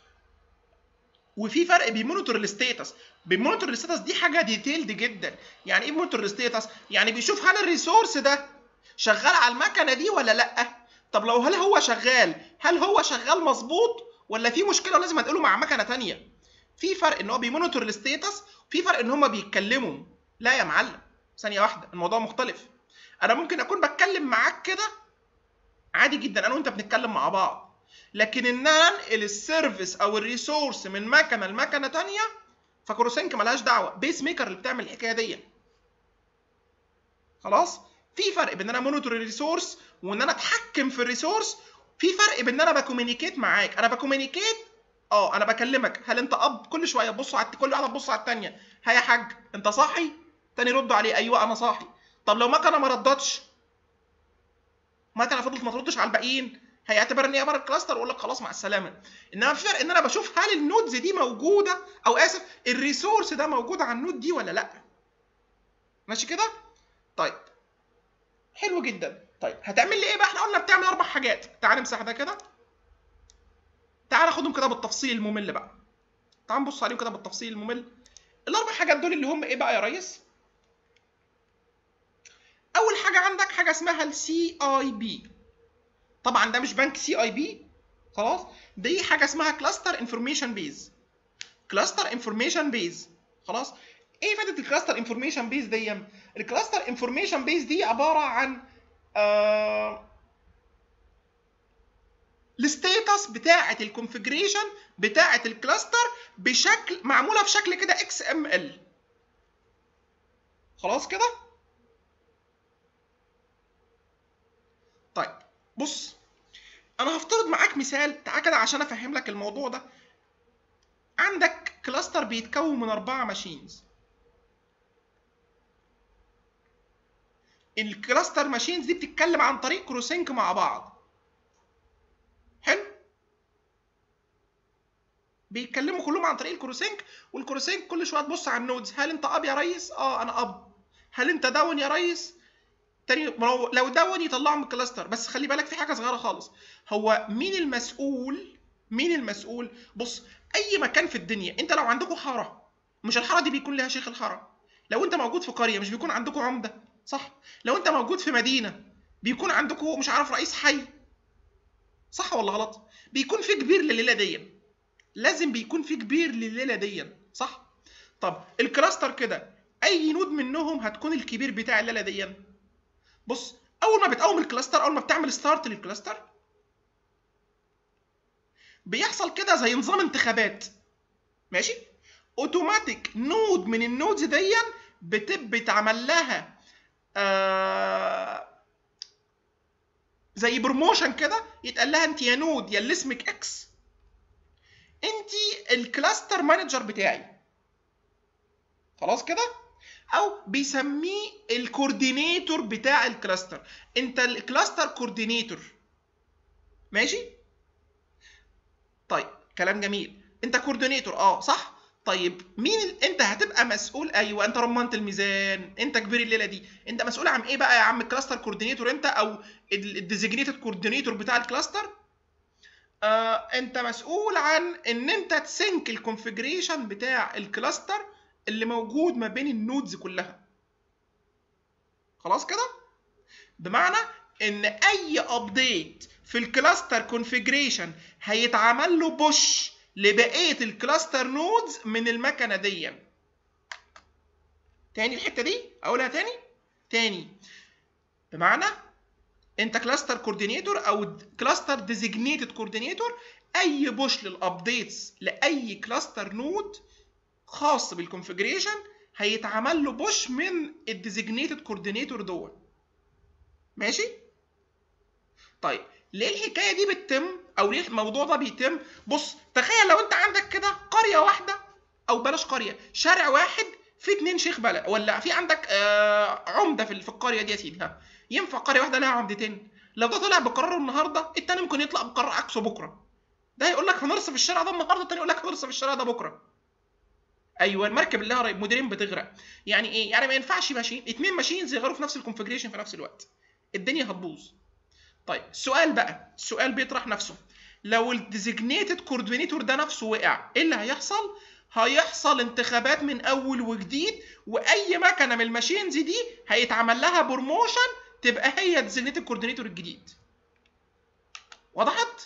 وفي فرق بيمونيتور الستيتس بيمونيتور الستيتس دي حاجه ديتيلد جدا يعني ايه مونيتور الستيتس يعني بيشوف هل الريسورس ده شغال على المكنه دي ولا لا طب لو هل هو شغال هل هو شغال مظبوط ولا في مشكله لازم انقله مع مكنه تانية في فرق ان هو بيمونيتور الستيتس في فرق ان هما بيتكلموا لا يا معلم ثانيه واحده الموضوع مختلف انا ممكن اكون بتكلم معاك كده عادي جدا انا وانت بنتكلم مع بعض لكن ان انا انقل السيرفيس او الريسورس من مكنه لمكنه تانية فكروسينك ملهاش دعوه بيس ميكر اللي بتعمل الحكايه دي خلاص في فرق بين ان انا مونيتور الريسورس وان انا اتحكم في الريسورس في فرق بين ان انا بكومينيكيت معاك انا بكومينيكيت اه انا بكلمك هل انت اب كل شويه تبص على كل واحده تبص على الثانيه ها يا حاج انت صاحي تاني رد عليه ايوه انا صاحي طب لو مكنه ما ردتش مكنه فضلت ما تردش على الباقيين هيعتبر ان هي بره الكلاستر ويقول لك خلاص مع السلامه انما في فرق ان انا بشوف هل النودز دي موجوده او اسف الريسورس ده موجود على النود دي ولا لا ماشي كده طيب حلو جدا طيب هتعمل لي ايه بقى احنا قلنا بتعمل اربع حاجات تعال نمسح ده كده تعال ناخدهم كده بالتفصيل الممل بقى تعال نبص عليهم كده بالتفصيل الممل الاربع حاجات دول اللي هم ايه بقى يا ريس اول حاجه عندك حاجه اسمها السي اي بي طبعا ده مش بنك سي اي بي خلاص دي حاجه اسمها كلاستر انفورميشن بيز كلاستر انفورميشن بيز خلاص ايه فائده الكلاستر انفورميشن بيز دي الكلاستر انفورميشن بيز دي عباره عن آه الستيتس بتاعه الكونفجريشن بتاعه الكلاستر بشكل معموله في شكل كده اكس ام ال خلاص كده طيب بص انا هفترض معاك مثال تعال كده عشان افهم لك الموضوع ده عندك كلاستر بيتكون من اربعه ماشينز الكلاستر ماشينز دي بتتكلم عن طريق كروسينك مع بعض حلو بيتكلموا كلهم عن طريق الكروسينك والكروسينك كل شويه تبص على النودز هل انت اب يا ريس اه انا اب هل انت داون يا ريس تاني لو داون يطلعه من الكلاستر بس خلي بالك في حاجه صغيره خالص هو مين المسؤول مين المسؤول بص اي مكان في الدنيا انت لو عندكم حاره مش الحاره دي بيكون لها شيخ الحاره لو انت موجود في قريه مش بيكون عندكم عمده صح لو انت موجود في مدينه بيكون عندكم مش عارف رئيس حي صح ولا غلط بيكون في كبير لليله دي لازم بيكون في كبير لليله دي صح طب الكلاستر كده اي نود منهم هتكون الكبير بتاع الليله دي بص اول ما بتقوم الكلاستر اول ما بتعمل ستارت للكلاستر بيحصل كده زي نظام انتخابات ماشي اوتوماتيك نود من النودز دي بتتعمل لها آه زي بروموشن كده يتقال لها انت يا نود يا اللي اسمك اكس انت الكلاستر مانجر بتاعي خلاص كده او بيسميه الكوردينيتور بتاع الكلاستر انت الكلاستر كوردينيتور ماشي طيب كلام جميل انت كوردينيتور اه صح طيب مين ال... انت هتبقى مسؤول ايوه انت رمانة الميزان انت كبير الليله دي انت مسؤول عن ايه بقى يا عم الكلاستر كوردينيتور انت او الديزيجنيتد كوردينيتور بتاع الكلاستر آه انت مسؤول عن ان انت تسنك الكونفيجريشن بتاع الكلاستر اللي موجود ما بين النودز كلها خلاص كده بمعنى ان اي ابديت في الكلاستر كونفيجريشن هيتعمل له بوش لبقيه الكلاستر نودز من المكنه دي تاني الحته دي اقولها تاني تاني بمعنى انت كلاستر كوردينيتور او كلاستر ديزيجنيتد كوردينيتور اي بوش للابديتس لاي كلاستر نود خاص بالكونفجريشن هيتعمل له بوش من الديزيجنيتد كوردينيتور دول ماشي طيب ليه الحكايه دي بتتم او ليه الموضوع ده بيتم بص تخيل لو انت عندك كده قريه واحده او بلاش قريه شارع واحد في اتنين شيخ بلد ولا في عندك آه عمده في القريه دي يا سيدي ها ينفع قريه واحده لها عمدتين لو ده طلع بقراره النهارده التاني ممكن يطلع بقرار عكسه بكره ده يقول لك هنرصف الشارع ده النهارده التاني يقول لك هنرصف الشارع ده بكره ايوه المركب اللي لها مديرين بتغرق يعني ايه يعني ما ينفعش ماشيين اتنين ماشيين يغيروا في نفس الكونفجريشن في نفس الوقت الدنيا هتبوظ طيب السؤال بقى السؤال بيطرح نفسه لو الديزيجنيتد كوردينيتور ده نفسه وقع ايه اللي هيحصل هيحصل انتخابات من اول وجديد واي مكنه من الماشينز دي هيتعمل لها بروموشن تبقى هي ديزيجنيتد كوردينيتور الجديد وضحت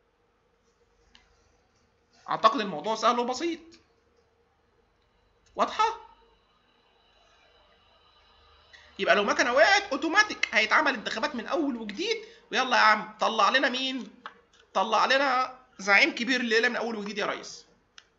اعتقد الموضوع سهل وبسيط واضحه يبقى لو مكنه وقعت اوتوماتيك هيتعمل انتخابات من اول وجديد ويلا يا عم طلع لنا مين طلع لنا زعيم كبير الليله من اول وجديد يا ريس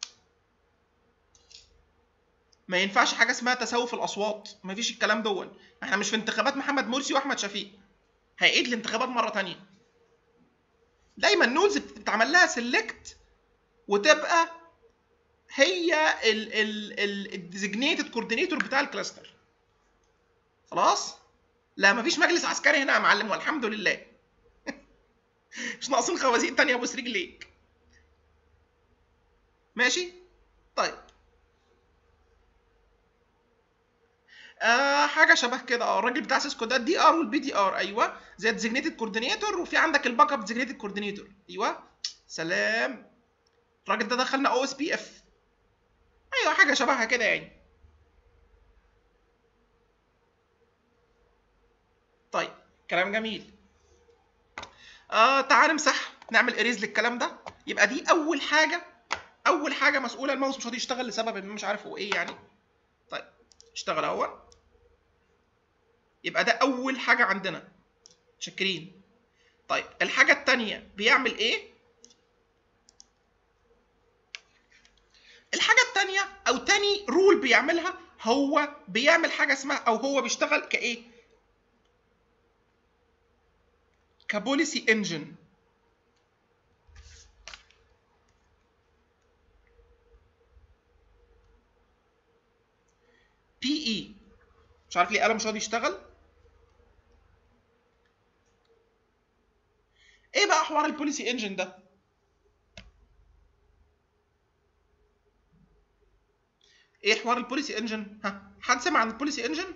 ما ينفعش حاجه اسمها تساوي في الاصوات ما فيش الكلام دون احنا مش في انتخابات محمد مرسي واحمد شفيق هيعيد الانتخابات مره تانية دايما نودز بتتعمل لها سيلكت وتبقى هي الديزيجنيتد كوردينيتور بتاع الكلاستر خلاص لا مفيش مجلس عسكري هنا يا معلم والحمد لله مش ناقصين خوازيق تانية ابوس رجليك ماشي طيب آه حاجه شبه كده اه الراجل بتاع سيسكو ده الدي ار والبي دي ار ايوه زي الديزيجنيتد كوردينيتور وفي عندك الباك اب ديزيجنيتد كوردينيتور ايوه سلام الراجل ده دخلنا او اس بي اف ايوه حاجه شبهها كده يعني طيب كلام جميل آه تعال نمسح نعمل اريز للكلام ده يبقى دي اول حاجه اول حاجه مسؤوله الماوس مش راضي يشتغل لسبب مش عارف هو ايه يعني طيب اشتغل اهو يبقى ده اول حاجه عندنا شاكرين طيب الحاجه الثانيه بيعمل ايه الحاجه الثانيه او تاني رول بيعملها هو بيعمل حاجه اسمها او هو بيشتغل كايه كبوليسي انجن بي اي مش عارف ليه قلم مش راضي يشتغل ايه بقى حوار البوليسي انجن ده ايه حوار البوليسي انجن ها حد سمع عن البوليسي انجن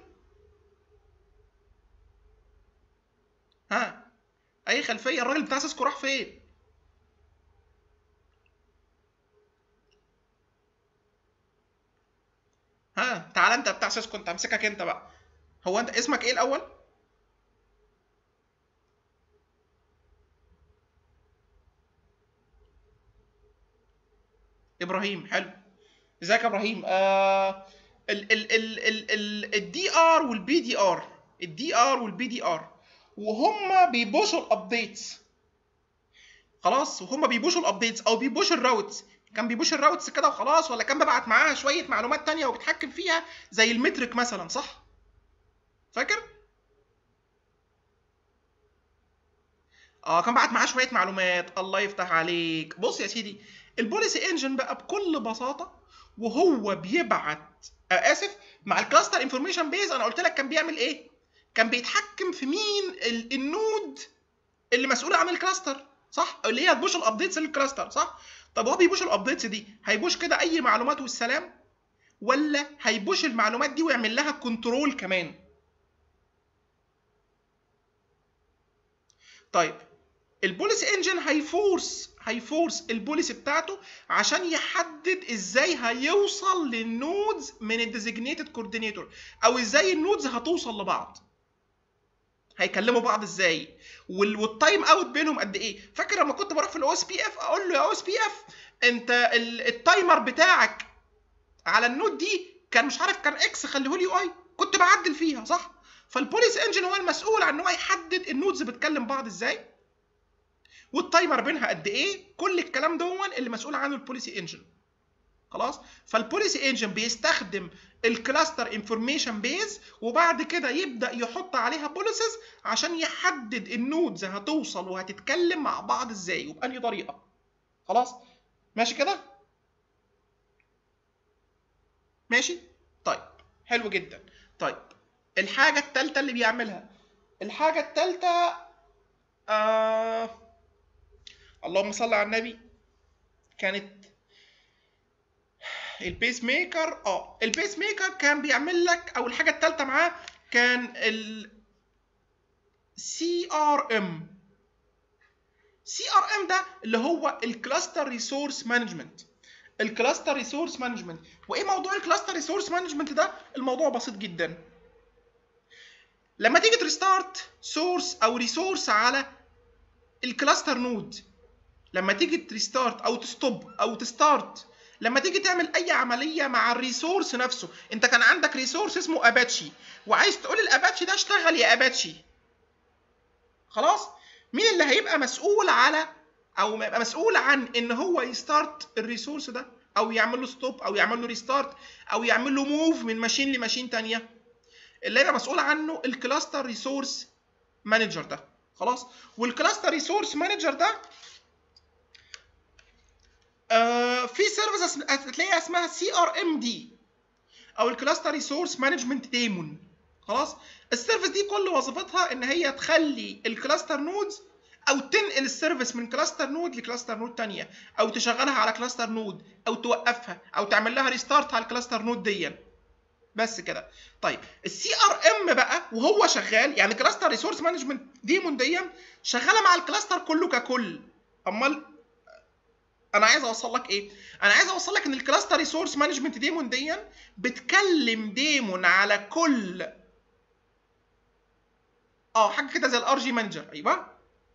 ها اي خلفيه الراجل بتاع سيسكو راح فين ها تعال انت بتاع سيسكو انت امسكك انت بقى هو انت اسمك ايه الاول ابراهيم حلو ازيك يا ابراهيم آه ال ال ال ال ال الدي ار والبي دي ار الدي ار والبي دي ار وهم بيبوشوا الابديتس خلاص وهم بيبوشوا الابديتس او بيبوشوا الراوتس كان بيبوش الراوتس كده وخلاص ولا كان ببعت معاها شويه معلومات تانية وبيتحكم فيها زي المترك مثلا صح فاكر اه كان بعت معاه شويه معلومات الله يفتح عليك بص يا سيدي البوليسي انجن بقى بكل بساطه وهو بيبعت آه اسف مع الكلاستر انفورميشن بيز انا قلت لك كان بيعمل ايه كان بيتحكم في مين ال- النود اللي مسؤول عن الكلاستر صح اللي هي تبوش الابديتس للكلاستر صح طب هو بيبوش الابديتس دي هيبوش كده اي معلومات والسلام ولا هيبوش المعلومات دي ويعمل لها كنترول كمان طيب البوليسي انجن هيفورس هيفورس البوليسي بتاعته عشان يحدد ازاي هيوصل للنودز من الديزيجنيتد كوردينيتور او ازاي النودز هتوصل لبعض هيكلموا بعض ازاي وال- والتايم اوت بينهم قد ايه فاكر لما كنت بروح في الاو اس بي اف اقول له يا او اس بي اف انت ال- التايمر بتاعك على النود دي كان مش عارف كان اكس خليه لي واي كنت بعدل فيها صح فالبوليس انجن هو المسؤول عن ان هو يحدد النودز بتكلم بعض ازاي والتايمر بينها قد ايه كل الكلام دون اللي مسؤول عنه البوليسي انجن خلاص فالبوليسي انجن بيستخدم الكلاستر انفورميشن بيز وبعد كده يبدا يحط عليها بوليسز عشان يحدد النودز هتوصل وهتتكلم مع بعض ازاي وباني طريقه خلاص ماشي كده ماشي طيب حلو جدا طيب الحاجه الثالثه اللي بيعملها الحاجه الثالثه آه... اللهم صل على النبي كانت البيس ميكر اه البيس ميكر كان بيعمل لك او الحاجه الثالثه معاه كان ال سي ار ام سي ار ام ده اللي هو الكلاستر ريسورس مانجمنت الكلاستر ريسورس مانجمنت وايه موضوع الكلاستر ريسورس مانجمنت ده الموضوع بسيط جدا لما تيجي تريستارت سورس او ريسورس على الكلاستر نود لما تيجي تريستارت او تستوب او تستارت لما تيجي تعمل اي عمليه مع الريسورس نفسه انت كان عندك ريسورس اسمه اباتشي وعايز تقول الاباتشي ده اشتغل يا اباتشي خلاص مين اللي هيبقى مسؤول على او ما يبقى مسؤول عن ان هو يستارت الريسورس ده او يعمل له ستوب او يعمل له ريستارت او يعمل له موف من ماشين لماشين تانية اللي هيبقى مسؤول عنه الكلاستر ريسورس مانجر ده خلاص والكلاستر ريسورس مانجر ده آه في سيرفيس هتلاقيها اسمها سي ار ام دي او الكلاستر ريسورس مانجمنت ديمون خلاص السيرفيس دي كل وظيفتها ان هي تخلي الكلاستر نودز او تنقل السيرفيس من كلاستر نود لكلاستر نود تانية او تشغلها على كلاستر نود او توقفها او تعمل لها ريستارت على الكلاستر نود دي بس كده طيب السي ار ام بقى وهو شغال يعني كلاستر ريسورس مانجمنت ديمون دي شغاله مع الكلاستر كله ككل امال انا عايز اوصل لك ايه انا عايز اوصل لك ان الكلاستر ريسورس مانجمنت ديمون دي بتكلم ديمون على كل اه حاجه كده زي الار جي مانجر ايوه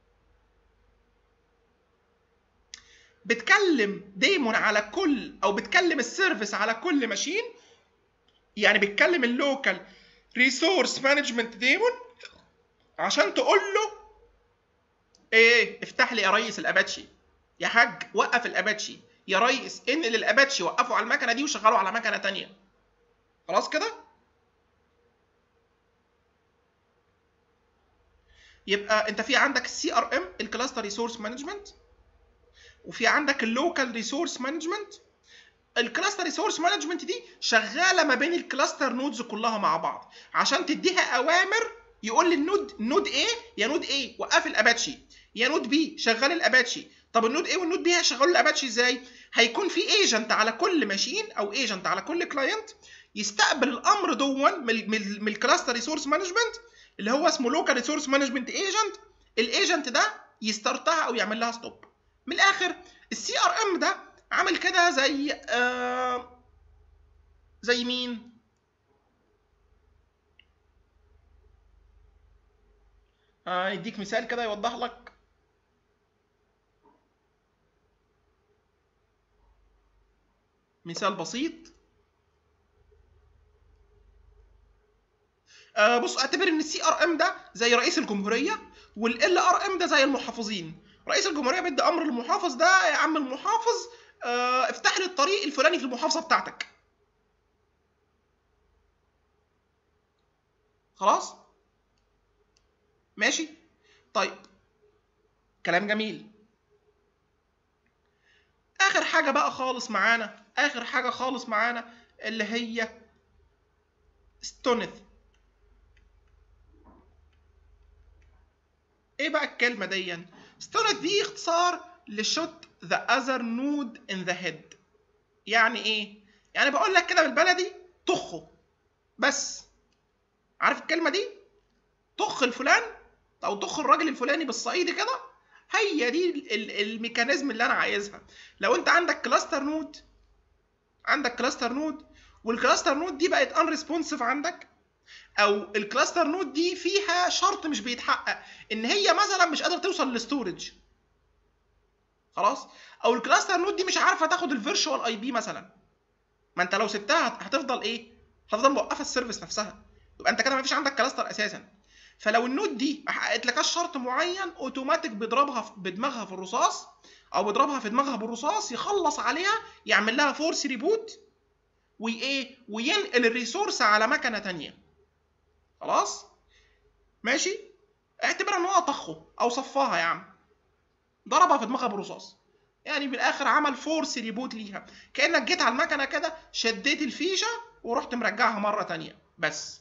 بتكلم ديمون على كل او بتكلم السيرفيس على كل ماشين يعني بتكلم اللوكال ريسورس مانجمنت ديمون عشان تقول له ايه افتح لي يا ريس الاباتشي يا حاج وقف الاباتشي يا ريس انقل الاباتشي وقفه على المكنه دي وشغله على مكنه تانية خلاص كده يبقى انت في عندك السي ار ام الكلاستر ريسورس مانجمنت وفي عندك اللوكال ريسورس مانجمنت الكلاستر ريسورس مانجمنت دي شغاله ما بين الكلاستر نودز كلها مع بعض عشان تديها اوامر يقول للنود نود ايه يا نود ايه وقف الاباتشي يا نود بي شغل الاباتشي طب النود ايه والنود بي هيشغلوا الاباتشي ازاي هيكون في ايجنت على كل ماشين او ايجنت على كل كلاينت يستقبل الامر دون من, من, من الكلاستر ريسورس مانجمنت اللي هو اسمه لوكال ريسورس مانجمنت ايجنت الايجنت ده يستارتها او يعمل لها ستوب من الاخر السي ار ام ده عامل كده زي آه زي مين آه يديك مثال كده يوضح لك مثال بسيط آه بص اعتبر ان السي ار ام ده زي رئيس الجمهوريه والال ار ام ده زي المحافظين رئيس الجمهوريه بيدي امر للمحافظ ده يا عم المحافظ آه افتح لي الطريق الفلاني في المحافظه بتاعتك خلاص ماشي طيب كلام جميل اخر حاجه بقى خالص معانا اخر حاجه خالص معانا اللي هي ستونث ايه بقى الكلمه دي ستونث دي اختصار لشوت ذا اذر نود ان ذا هيد يعني ايه يعني بقول لك كده بالبلدي طخه بس عارف الكلمه دي طخ الفلان او طخ الراجل الفلاني بالصعيدي كده هي دي الميكانيزم اللي انا عايزها لو انت عندك كلاستر نود عندك كلاستر نود والكلاستر نود دي بقت ان ريسبونسيف عندك او الكلاستر نود دي فيها شرط مش بيتحقق ان هي مثلا مش قادره توصل للستورج خلاص او الكلاستر نود دي مش عارفه تاخد الفيرشوال اي بي مثلا ما انت لو سبتها هتفضل ايه هتفضل موقفه السيرفيس نفسها يبقى انت كده ما فيش عندك كلاستر اساسا فلو النود دي ما حققتلكاش شرط معين اوتوماتيك بيضربها بدماغها في الرصاص او بيضربها في دماغها بالرصاص يخلص عليها يعمل لها فورس ريبوت وايه وينقل الريسورس على مكنه تانية خلاص ماشي اعتبر ان هو طخه او صفاها يا عم ضربها في دماغها بالرصاص يعني بالاخر عمل فورس ريبوت ليها كانك جيت على المكنه كده شديت الفيشه ورحت مرجعها مره تانية بس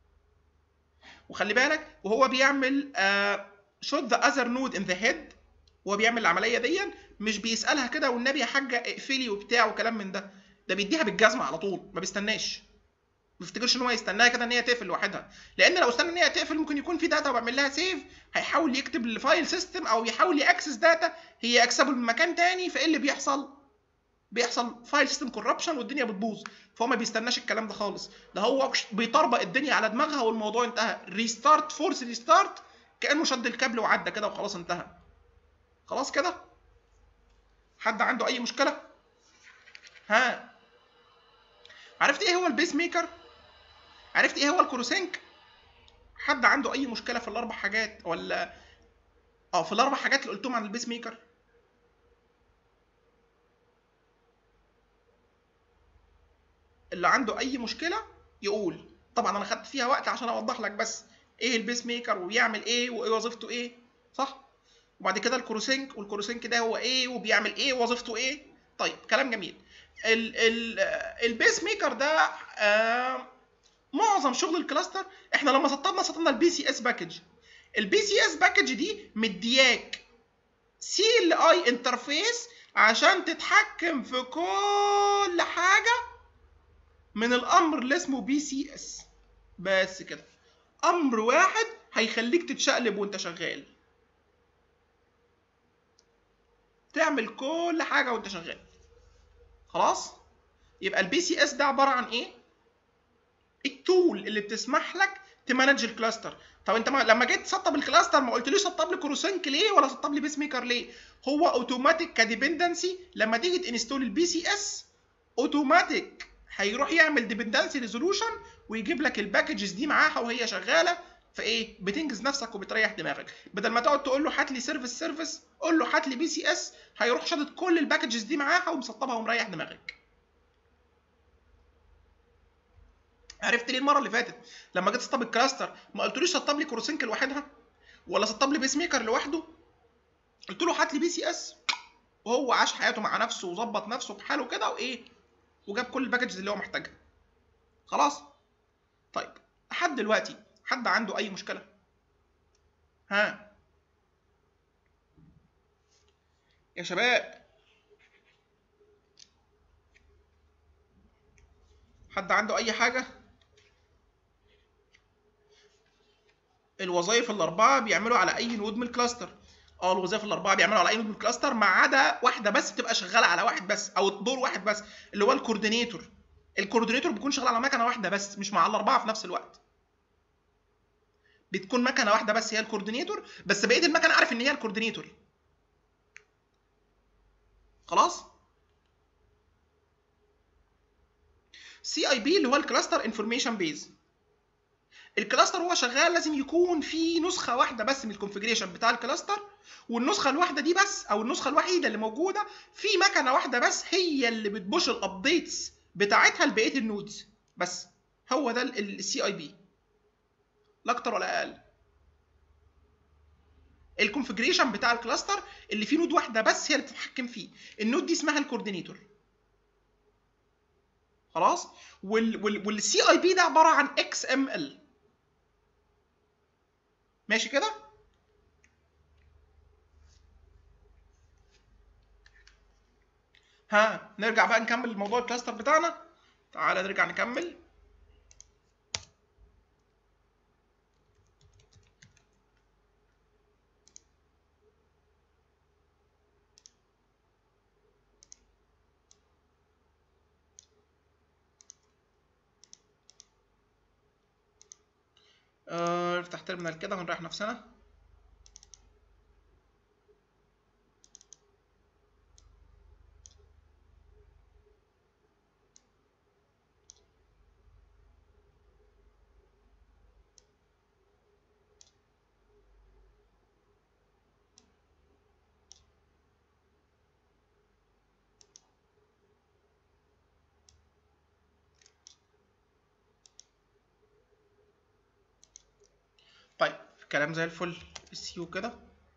وخلي بالك وهو بيعمل شوت ذا اذر نود ان ذا هيد وهو بيعمل العمليه دي مش بيسالها كده والنبي يا حاجه اقفلي وبتاع وكلام من ده ده بيديها بالجزمه على طول ما بيستناش ما بيفتكرش ان هو يستناها كده ان هي تقفل لوحدها لان لو استنى ان هي تقفل ممكن يكون في داتا وبعمل لها سيف هيحاول يكتب الفايل سيستم او يحاول ياكسس داتا هي اكسبل من مكان تاني فايه اللي بيحصل بيحصل فايل سيستم كوربشن والدنيا بتبوظ فهو ما بيستناش الكلام ده خالص ده هو بيطربق الدنيا على دماغها والموضوع انتهى ريستارت فورس ريستارت كانه شد الكابل وعدى كده وخلاص انتهى خلاص كده حد عنده اي مشكله ها عرفت ايه هو البيس ميكر عرفت ايه هو الكروسينك حد عنده اي مشكله في الاربع حاجات ولا اه في الاربع حاجات اللي قلتهم عن البيس ميكر اللي عنده اي مشكله يقول طبعا انا خدت فيها وقت عشان اوضح لك بس ايه البيس ميكر وبيعمل ايه وايه وظيفته ايه صح وبعد كده الكروسينك والكروسينك ده هو ايه وبيعمل ايه وظيفته ايه طيب كلام جميل ال ال البيس ميكر ده آه معظم شغل الكلاستر احنا لما سطبنا سطبنا البي سي اس باكج البي سي اس باكج دي مدياك سي ال اي انترفيس عشان تتحكم في كل حاجه من الامر اللي اسمه بي سي اس بس كده امر واحد هيخليك تتشقلب وانت شغال تعمل كل حاجه وانت شغال خلاص يبقى البي سي اس ده عباره عن ايه التول اللي بتسمح لك تمانج الكلاستر طب انت ما لما جيت تسطب الكلاستر ما قلتليش سطب لي كروسينك ليه ولا سطب لي بيس ميكر ليه هو اوتوماتيك كديبندنسي لما تيجي تنستول البي سي اس اوتوماتيك هيروح يعمل ديبندنسي ريزولوشن ويجيب لك الباكجز دي معاها وهي شغاله فايه بتنجز نفسك وبتريح دماغك بدل ما تقعد تقول له هات لي سيرفيس سيرفيس قول له هات لي بي سي اس هيروح شادد كل الباكجز دي معاها ومسطبها ومريح دماغك عرفت ليه المره اللي فاتت لما جيت اسطب الكلاستر ما قلتليش سطب لي كروسينك لوحدها ولا سطب لي بيس ميكر لوحده قلت له هات لي بي سي اس وهو عاش حياته مع نفسه وظبط نفسه بحاله كده وايه وجاب كل الباكجز اللي هو محتاجها خلاص طيب لحد دلوقتي حد عنده اي مشكله ها يا شباب حد عنده اي حاجه الوظائف الاربعه بيعملوا على اي نود من الكلاستر اه الوظائف الاربعه بيعملوا على اي نود من الكلاستر ما عدا واحده بس بتبقى شغاله على واحد بس او دور واحد بس اللي هو الكوردينيتور الكوردينيتور بيكون شغال على مكنه واحده بس مش مع الاربعه في نفس الوقت بتكون مكنه واحده بس هي الكوردينيتور بس بقيه المكنه عارف ان هي الكوردينيتور خلاص سي اي بي اللي هو الكلاستر انفورميشن بيز الكلاستر هو شغال لازم يكون في نسخه واحده بس من الكونفجريشن بتاع الكلاستر والنسخه الواحده دي بس او النسخه الوحيده اللي موجوده في مكنه واحده بس هي اللي بتبوش الابديتس بتاعتها لبقيه النودز بس هو ده السي اي بي لا اكتر ولا اقل الكونفجريشن بتاع الكلاستر اللي فيه نود واحده بس هي اللي بتتحكم فيه النود دي اسمها الكوردينيتور خلاص والسي اي بي ده عباره عن اكس ام ال ماشي كده ها نرجع بقى نكمل موضوع الكلاستر بتاعنا تعالى نرجع نكمل آه، افتح تيرمينال كده ونريح نفسنا طيب كلام زي الفل السيو كده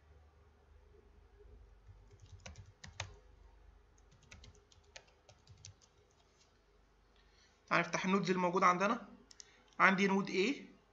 تعال نفتح النودز اللي موجودة عندنا عندي نود A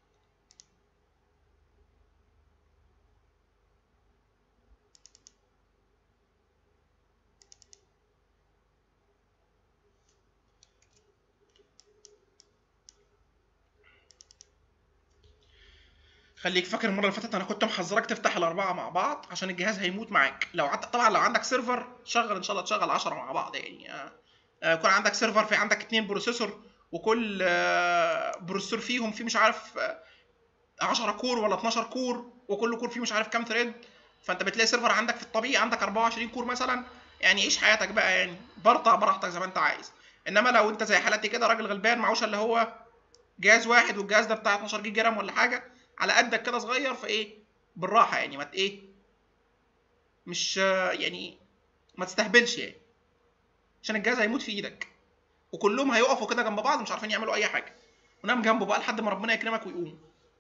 خليك فاكر المره اللي فاتت انا كنت محذرك تفتح الاربعه مع بعض عشان الجهاز هيموت معاك لو عد... طبعا لو عندك سيرفر شغل ان شاء الله تشغل 10 مع بعض يعني آه، آه، يكون عندك سيرفر في عندك اتنين بروسيسور وكل آه، بروسيسور فيهم فيه مش عارف آه، 10 كور ولا 12 كور وكل كور فيه مش عارف كام ثريد فانت بتلاقي سيرفر عندك في الطبيعي عندك 24 كور مثلا يعني عيش حياتك بقى يعني برطع براحتك زي ما انت عايز انما لو انت زي حالتي كده راجل غلبان معوش اللي هو جهاز واحد والجهاز ده بتاع 12 جيجا رام ولا حاجه على قدك كده صغير فايه بالراحه يعني ما ت- ايه مش آه، يعني ما تستهبلش يعني عشان الجهاز هيموت في ايدك وكلهم هيقفوا كده جنب بعض مش عارفين يعملوا اي حاجه ونام جنبه بقى لحد ما ربنا يكرمك ويقوم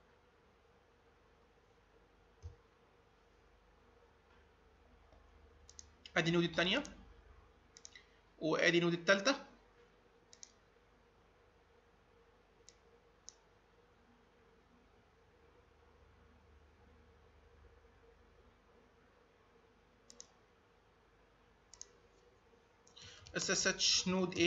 ادي نود التانية وادي نود التالتة SSH نود A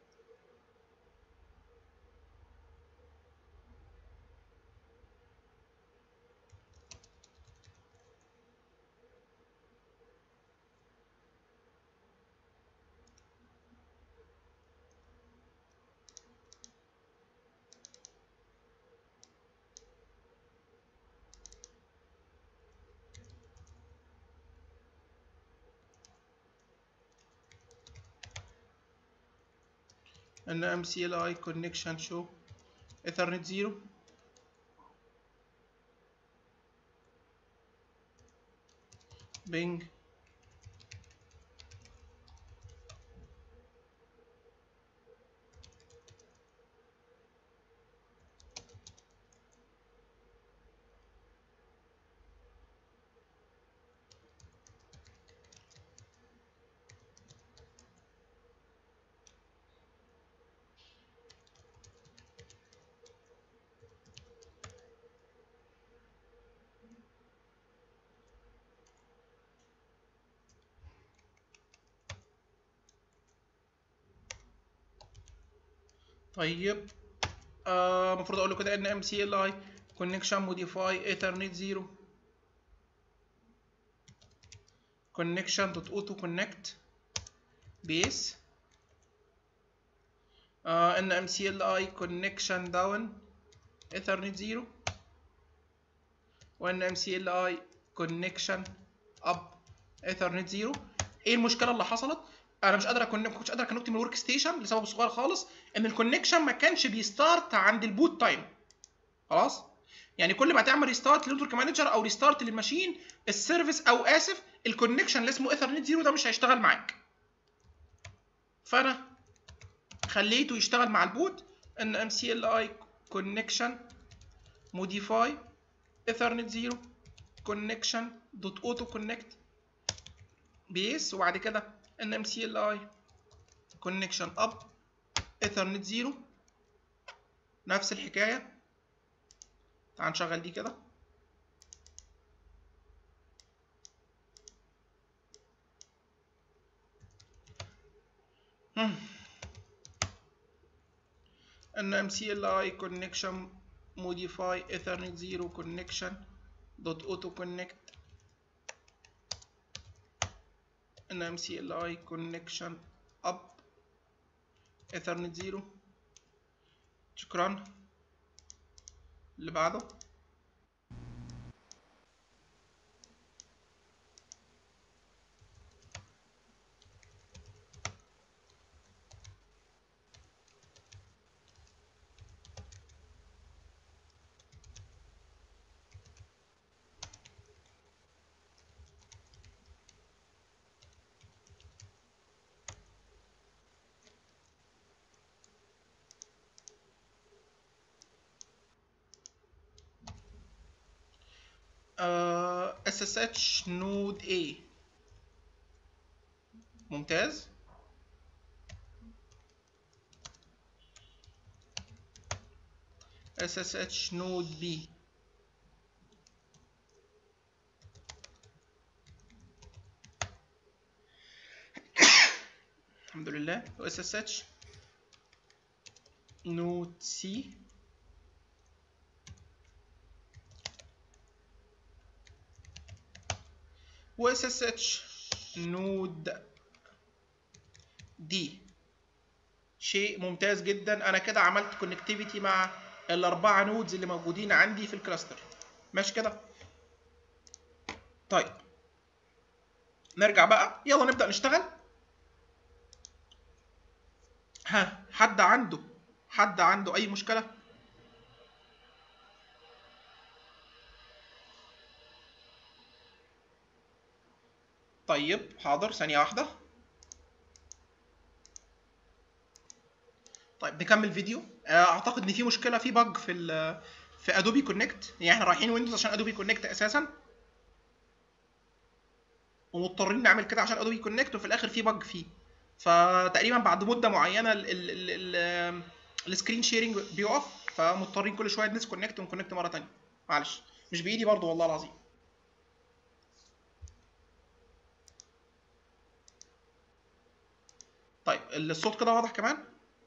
ان MCLI connection show Ethernet 0 Bing طيب آه، المفروض اقول له كده ان MCLI connection modify ethernet 0 connection dot auto connect base آه، ان MCLI connection down ethernet 0 وان MCLI connection up ethernet 0 ايه المشكله اللي حصلت انا مش قادر اكون ما كنتش قادر اكونكت من الورك ستيشن لسبب صغير خالص ان الكونكشن ما كانش بيستارت عند البوت تايم خلاص يعني كل ما تعمل ريستارت للنتورك مانجر او ريستارت للماشين السيرفيس او اسف الكونكشن اللي اسمه ايثرنت زيرو ده مش هيشتغل معاك فانا خليته يشتغل مع البوت ان ام سي ال اي كونكشن موديفاي ايثرنت زيرو كونكشن دوت اوتو كونكت بيس وبعد كده ان ام سي ال اي كونكشن اب ايثرنت زيرو نفس الحكايه تعال نشغل دي كده ان ام سي ال اي connection modify ethernet 0 connection dot auto connect ان ام سي ال اي connection up ethernet 0 شكرا اللي بعده آه SSH نود A ممتاز SSH نود B الحمد لله و SSH نود C و SSH نود دي شيء ممتاز جدا انا كده عملت كونكتيفيتي مع الاربعه نودز اللي موجودين عندي في الكلاستر ماشي كده طيب نرجع بقى يلا نبدا نشتغل ها حد عنده حد عنده اي مشكله طيب حاضر ثانية واحدة طيب نكمل فيديو اعتقد ان في مشكلة في بج في ال في ادوبي كونكت يعني احنا رايحين ويندوز عشان ادوبي كونكت اساسا ومضطرين نعمل كده عشان ادوبي كونكت وفي الاخر في بج فيه فتقريبا بعد مدة معينة ال ال ال ال السكرين شيرنج بيقف فمضطرين كل شوية نديسكونكت ونكونكت مرة تانية معلش مش بايدي برضو والله العظيم طيب الصوت كده واضح كمان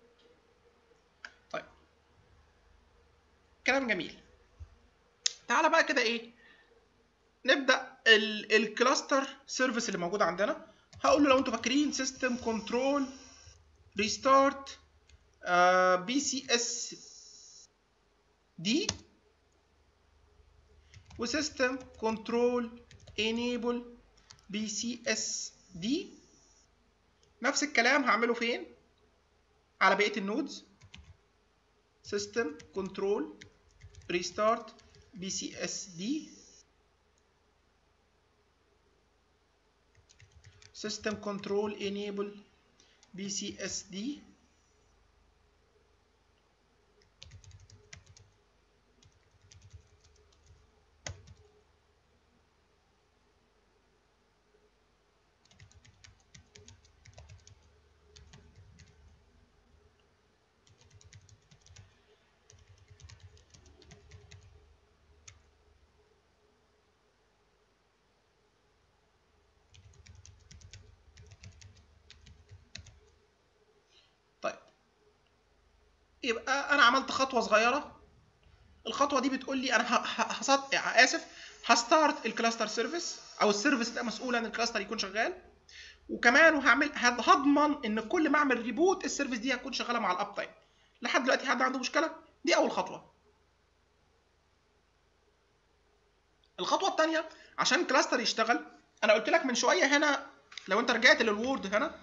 طيب كلام جميل تعالى بقى كده ايه نبدا الكلاستر سيرفيس اللي موجود عندنا هقول له لو انتوا فاكرين سيستم كنترول ريستارت بي سي اس دي وسيستم كنترول انيبل بي سي اس دي نفس الكلام هعمله فين على بقيه النودز سيستم كنترول ريستارت بي سي اس دي سيستم كنترول انيبل بي سي اس دي طيب يبقى انا عملت خطوه صغيره الخطوه دي بتقول لي انا ه... ه... هصد... اسف هستارت الكلاستر سيرفيس او السيرفيس ده مسؤول ان الكلاستر يكون شغال وكمان وهعمل هضمن ان كل ما اعمل ريبوت السيرفيس دي هتكون شغاله مع الاب تايم لحد دلوقتي حد عنده مشكله دي اول خطوه الخطوه الثانيه عشان الكلاستر يشتغل انا قلت لك من شويه هنا لو انت رجعت للوورد هنا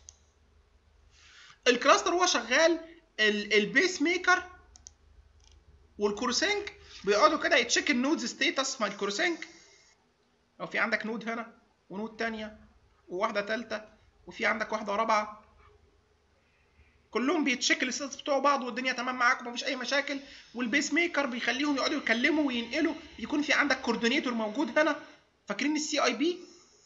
الكلاستر هو شغال البيس ميكر والكورسينك بيقعدوا كده يتشيك النودز ستيتس مع الكورسينك لو في عندك نود هنا ونود تانية وواحدة تالتة وفي عندك واحدة رابعة كلهم بيتشيك الستاتس بتوع بعض والدنيا تمام معاكم مفيش اي مشاكل والبيس ميكر بيخليهم يقعدوا يكلموا وينقلوا يكون في عندك كوردينيتور موجود هنا فاكرين السي اي بي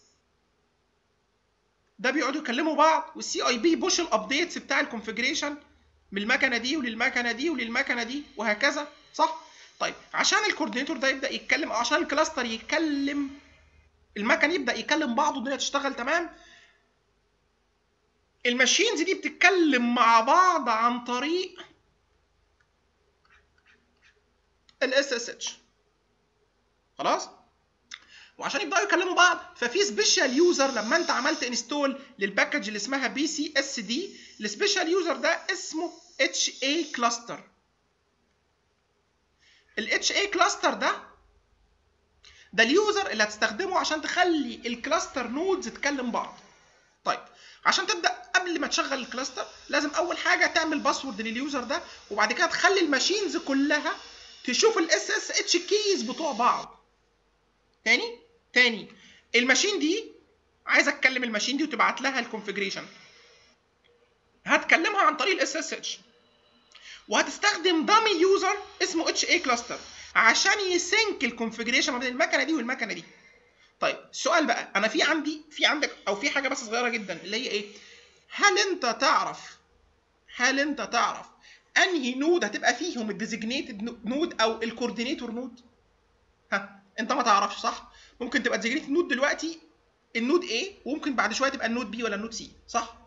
ده بيقعدوا يكلموا بعض والسي اي بي بوش الابديتس بتاع الكونفجريشن من المكنه دي وللمكنه دي وللمكنه دي وهكذا صح طيب عشان الكوردينيتور ده يبدا يتكلم او عشان الكلاستر يتكلم المكن يبدا يكلم بعضه الدنيا تشتغل تمام الماشينز دي بتتكلم مع بعض عن طريق الاس اس اتش خلاص وعشان يبداوا يكلموا بعض ففي سبيشال يوزر لما انت عملت انستول للباكج اللي اسمها بي سي اس دي السبيشال يوزر ده اسمه اتش اي كلاستر الاتش اي كلاستر ده ده اليوزر اللي هتستخدمه عشان تخلي الكلاستر نودز تكلم بعض طيب عشان تبدا قبل ما تشغل الكلاستر لازم اول حاجه تعمل باسورد لليوزر ده وبعد كده تخلي الماشينز كلها تشوف الاس اس اتش كيز بتوع بعض تاني تاني الماشين دي عايز اتكلم الماشين دي وتبعت لها الكونفجريشن هتكلمها عن طريق الاس اس اتش وهتستخدم دامي يوزر اسمه اتش اي كلاستر عشان يسنك الكونفجريشن ما بين المكنه دي والمكنه دي طيب السؤال بقى انا في عندي في عندك او في حاجه بس صغيره جدا اللي هي ايه هل انت تعرف هل انت تعرف انهي نود هتبقى فيهم الديزيجنيتد نود او الكوردينيتور نود ها انت ما تعرفش صح ممكن تبقى ديزيجنيتد نود دلوقتي النود A وممكن بعد شويه تبقى النود B ولا النود C صح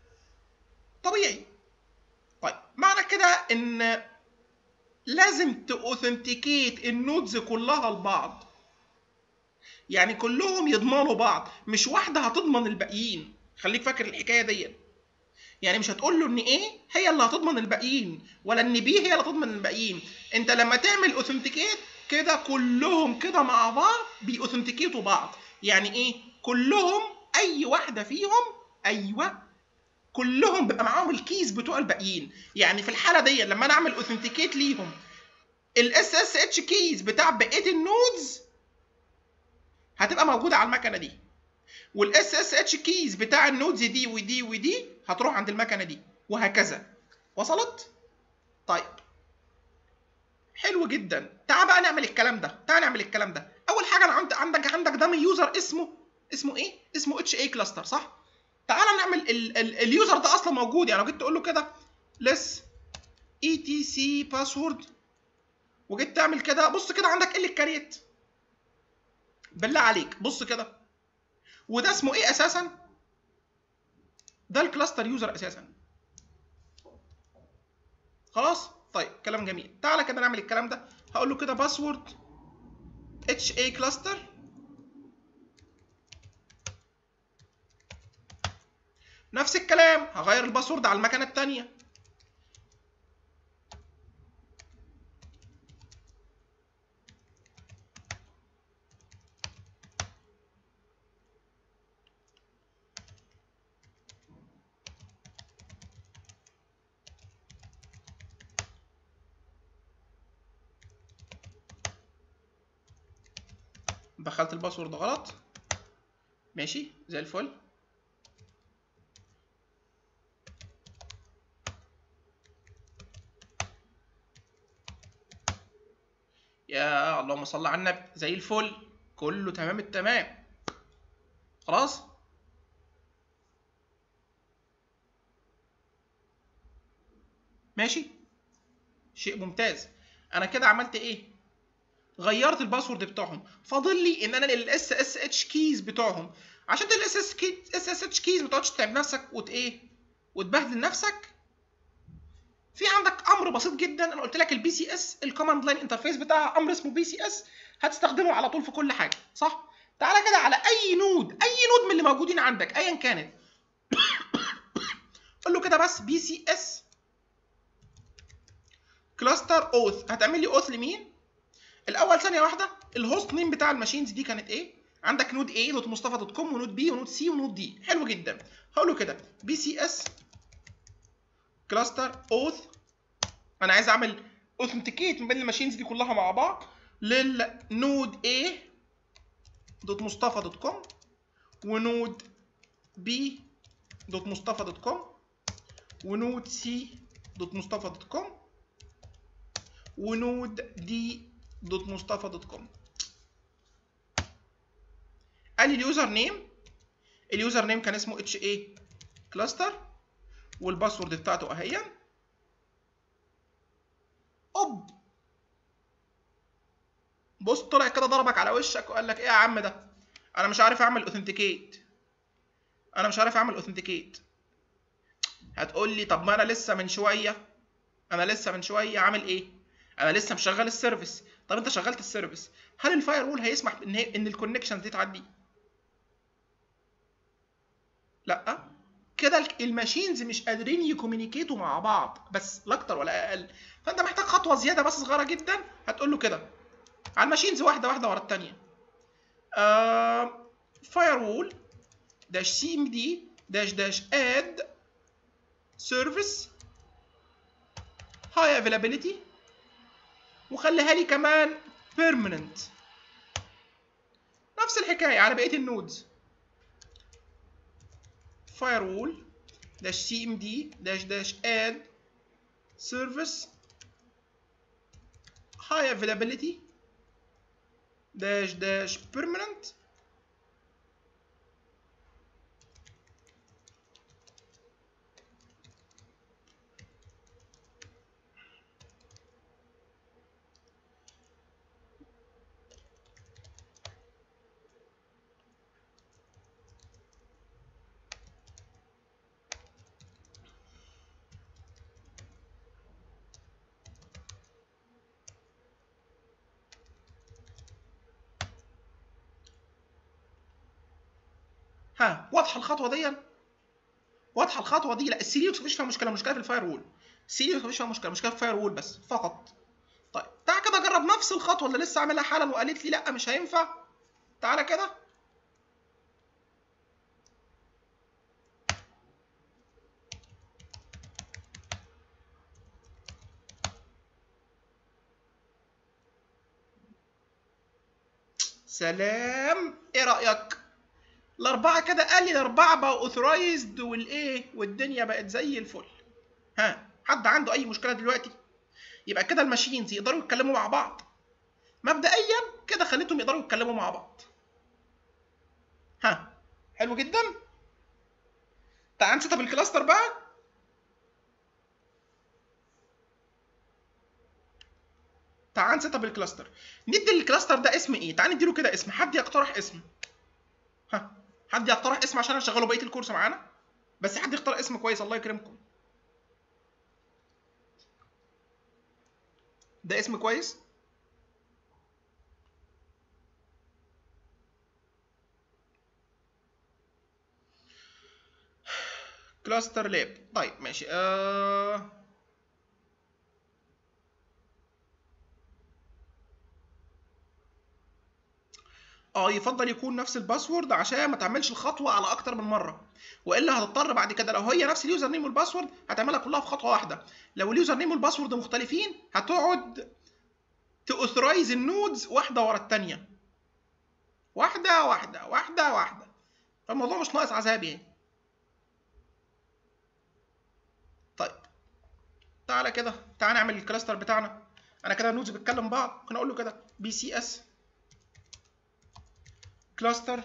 طبيعي طيب معنى كده ان لازم تاوثنتيكيت النودز كلها لبعض يعني كلهم يضمنوا بعض مش واحده هتضمن الباقيين خليك فاكر الحكايه دي يعني مش هتقول له ان ايه هي اللي هتضمن الباقيين ولا ان بي هي اللي هتضمن الباقيين انت لما تعمل اوثنتيكيت كده كلهم كده مع بعض بيأوثنتيكيتوا بعض يعني ايه كلهم اي واحده فيهم ايوه كلهم بيبقى معاهم الكيز بتوع الباقيين يعني في الحاله دي لما انا اعمل اوثنتيكيت ليهم الاس اس اتش كيز بتاع بقيه النودز هتبقى موجوده على المكنه دي والاس اس اتش كيز بتاع النودز دي ودي ودي هتروح عند المكنه دي وهكذا وصلت طيب حلو جدا تعال بقى نعمل الكلام ده تعال نعمل الكلام ده اول حاجه انا عند عندك عندك دامي يوزر اسمه اسمه ايه اسمه اتش اي كلاستر صح تعال نعمل ال ال اليوزر ده اصلا موجود يعني لو جيت تقول له كده لس اي تي سي باسورد وجيت تعمل كده بص كده عندك ايه اللي الكاريت بالله عليك بص كده وده اسمه ايه اساسا ده الكلاستر يوزر اساسا خلاص طيب كلام جميل تعالى كده نعمل الكلام ده هقول له كده باسورد اتش اي كلاستر نفس الكلام هغير الباسورد على المكنه الثانيه دخلت الباسورد غلط ماشي زي الفل يا اللهم صل على النبي زي الفل كله تمام التمام خلاص ماشي شيء ممتاز انا كده عملت ايه غيرت الباسورد بتاعهم فاضل لي ان انا الاس اس اتش كيز بتوعهم عشان الاس اس اس اس اتش كيز ما تقعدش تتعب نفسك وت ايه وتبهدل نفسك في عندك امر بسيط جدا انا قلت لك البي سي اس الكوماند لاين انترفيس بتاع امر اسمه بي سي اس هتستخدمه على طول في كل حاجه صح تعالى كده على اي نود اي نود من اللي موجودين عندك ايا كانت قول له كده بس بي سي اس كلاستر اوث هتعمل لي اوث لمين الاول ثانيه واحده الهوست نيم بتاع الماشينز دي كانت ايه عندك نود A دوت مصطفى دوت كوم ونود B ونود C ونود D حلو جدا هقول له كده بي سي اس كلاستر اوث انا عايز اعمل اوثنتيكيت ما بين الماشينز دي كلها مع بعض للنود A دوت مصطفى دوت كوم ونود B دوت مصطفى دوت كوم ونود C دوت مصطفى دوت كوم ونود D دوت مصطفى دوت كوم قال لي اليوزر نيم اليوزر نيم كان اسمه اتش اي كلاستر والباسورد بتاعته اهي اوب بص طلع كده ضربك على وشك وقال لك ايه يا عم ده انا مش عارف اعمل اوثنتيكيت انا مش عارف اعمل اوثنتيكيت هتقول لي طب ما انا لسه من شويه انا لسه من شويه عامل ايه انا لسه مشغل السيرفيس طب انت شغلت السيرفيس هل الفاير وول هيسمح ان هي ان الكونكشن دي تعدي لا كده الماشينز مش قادرين يكومينيكيتوا مع بعض بس لا اكتر ولا اقل فانت محتاج خطوه زياده بس صغيره جدا هتقول له كده على الماشينز واحده واحده ورا الثانيه فاير وول داش سي ام دي داش داش اد سيرفيس هاي افيلابيلتي وخليها لي كمان بيرمننت نفس الحكايه على بقيه النودز firewall dash cmd dash dash add service high availability dash dash permanent ها واضحه الخطوه دي واضحه الخطوه دي لا السيليوكس مفيش فيها مشكله مشكله في الفاير وول السيليوكس مفيش فيها مشكله مشكله في الفاير وول بس فقط طيب تعال كده جرب نفس الخطوه اللي لسه عاملها حالا وقالت لي لا مش هينفع تعالى كده سلام ايه رايك الاربعه كده قال لي الاربعه بقوا اوثرايزد والايه والدنيا بقت زي الفل ها حد عنده اي مشكله دلوقتي يبقى كده الماشينز يقدروا يتكلموا مع بعض مبدئيا كده خليتهم يقدروا يتكلموا مع بعض ها حلو جدا تعال نسيت بالكلاستر بقى تعال نسيت بالكلاستر ندي الكلاستر ده اسم ايه تعال نديله كده اسم حد يقترح اسم ها حد يقترح اسم عشان اشغله بقيه الكورس معانا بس حد يختار اسم كويس الله يكرمكم ده اسم كويس كلاستر لاب طيب ماشي آه... اه يفضل يكون نفس الباسورد عشان ما تعملش الخطوه على اكتر من مره والا هتضطر بعد كده لو هي نفس اليوزر نيم والباسورد هتعملها كلها في خطوه واحده لو اليوزر نيم والباسورد مختلفين هتقعد تاثرايز النودز واحده ورا الثانيه واحده واحده واحده واحده فالموضوع مش ناقص عذاب يعني طيب تعالى كده تعالى نعمل الكلاستر بتاعنا انا كده النودز بتكلم بعض ممكن اقول له كده بي سي اس كلاستر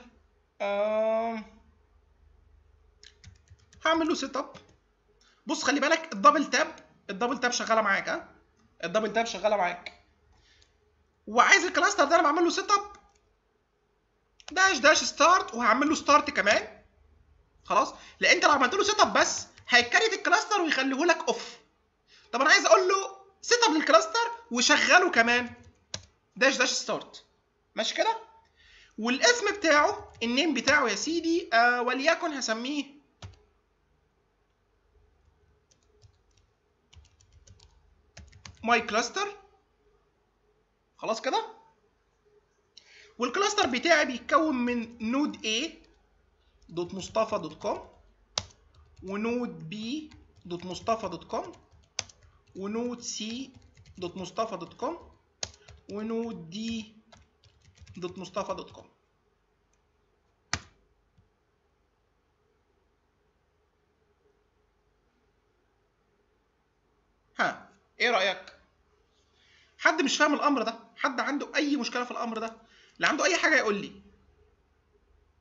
هعمل له سيت اب بص خلي بالك الدبل تاب الدبل تاب شغاله معاك ها الدبل تاب شغاله معاك وعايز الكلاستر ده انا بعمل له سيت اب داش داش ستارت وهعمل له ستارت كمان خلاص لان انت لو عملت له سيت اب بس هيكريت الكلاستر ويخليه لك اوف طب انا عايز اقول له سيت اب للكلاستر وشغله كمان داش داش ستارت ماشي كده والاسم بتاعه النيم بتاعه يا سيدي آه وليكن هسميه ماي كلاستر خلاص كده والكلاستر بتاعي بيتكون من نود A دوت مصطفى دوت كوم ونود B دوت مصطفى دوت كوم ونود C دوت مصطفى دوت كوم ونود D دوت مصطفى دوت كوم ها ايه رايك حد مش فاهم الامر ده حد عنده اي مشكله في الامر ده اللي عنده اي حاجه يقول لي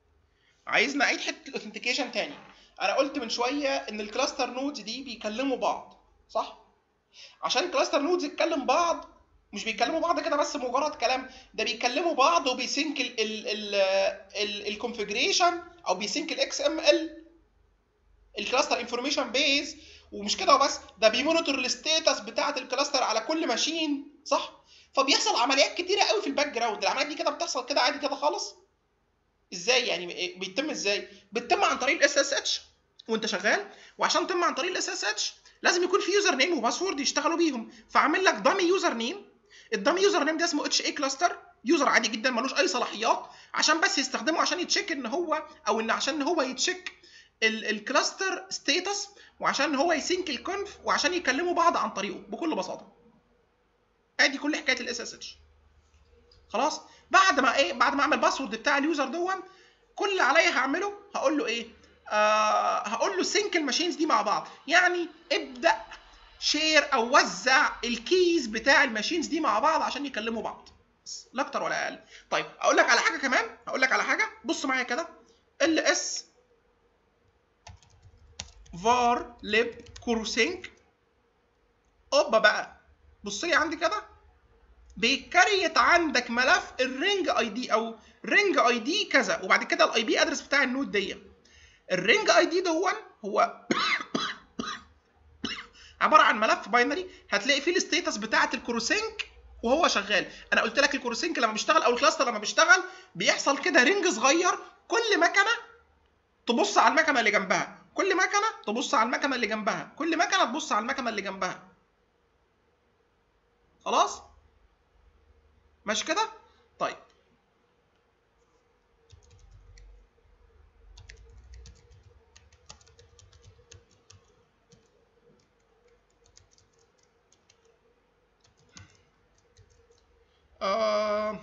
عايز نعيد حته الاوثنتيكيشن تاني انا قلت من شويه ان الكلاستر نودز دي بيكلموا بعض صح عشان الكلاستر نودز يتكلم بعض مش بيتكلموا بعض كده بس مجرد كلام ده بيكلموا بعض وبيسync الكونفجريشن او بيسync الاكس ام ال الكلاستر انفورميشن بيز ومش كده وبس ده بيمونيتور الستاتس بتاعه الكلاستر على كل ماشين صح فبيحصل عمليات كتيره قوي في الباك جراوند العمليات دي كده بتحصل كده عادي كده خالص ازاي يعني بيتم ازاي بتتم عن طريق الاس اس اتش وانت شغال وعشان تتم عن طريق الاس اس اتش لازم يكون في يوزر نيم وباسورد يشتغلوا بيهم فعامل لك دامي يوزر نيم الدامي يوزر نيم ده اسمه اتش اي كلاستر يوزر عادي جدا ملوش اي صلاحيات عشان بس يستخدمه عشان يتشيك ان هو او ان عشان هو يتشيك الكلاستر ستيتس وعشان هو يسينك الكونف وعشان يكلموا بعض عن طريقه بكل بساطه ادي كل حكايه الاس اس اتش خلاص بعد ما ايه بعد ما اعمل باسورد بتاع اليوزر دون كل اللي عليا هعمله هقول له ايه آه هقول له سينك الماشينز دي مع بعض يعني ابدا شير او وزع الكيز بتاع الماشينز دي مع بعض عشان يكلموا بعض لا اكتر ولا اقل طيب اقول لك على حاجه كمان اقول لك على حاجه بص معايا كده ال اس var lib كوروسينك اوبا بقى بص لي عندي كده بيكريت عندك ملف الرينج اي دي او رينج اي دي كذا وبعد كده الاي بي ادرس بتاع النود دي الرينج اي دي دون هو عباره عن ملف باينري هتلاقي فيه الستيتس بتاعه الكروسينك وهو شغال انا قلت لك الكروسينك لما بيشتغل او الكلاستر لما بيشتغل بيحصل كده رينج صغير كل مكنه تبص على المكنه اللي جنبها كل مكنه تبص على المكنه اللي جنبها كل مكنه تبص على المكنه اللي جنبها خلاص ماشي كده طيب آه...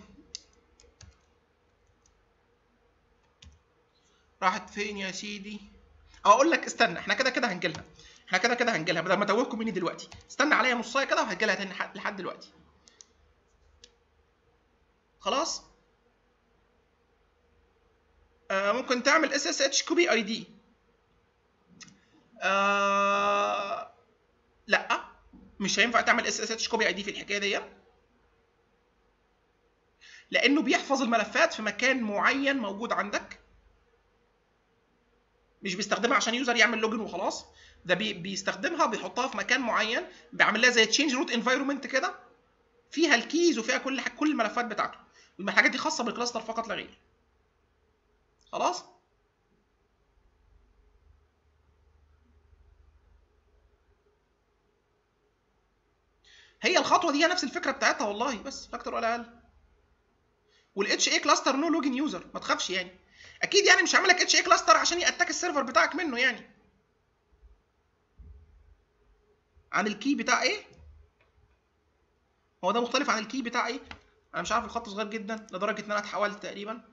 راحت فين يا سيدي اقول لك استنى احنا كده كده هنجيلها احنا كده كده هنجيلها بدل ما توهكم مني دلوقتي استنى عليا نصايه كده وهجيلها تاني لحد لحد دلوقتي خلاص آه ممكن تعمل اس اس اتش كوبي اي دي لا مش هينفع تعمل اس اس اتش كوبي اي دي في الحكايه دي لانه بيحفظ الملفات في مكان معين موجود عندك مش بيستخدمها عشان يوزر يعمل لوجن وخلاص ده بي بيستخدمها بيحطها في مكان معين بيعمل لها زي تشينج روت انفايرمنت كده فيها الكيز وفيها كل كل الملفات بتاعته الحاجات دي خاصه بالكلاستر فقط لا غير خلاص هي الخطوه دي هي نفس الفكره بتاعتها والله بس لا اكتر ولا اقل والاتش اي كلاستر نو لوجن يوزر ما تخافش يعني اكيد يعني مش هعمل لك اتش اي كلاستر عشان ياتاك السيرفر بتاعك منه يعني عن الكي بتاع ايه هو ده مختلف عن الكي بتاع ايه انا مش عارف الخط صغير جدا لدرجه ان انا اتحولت تقريبا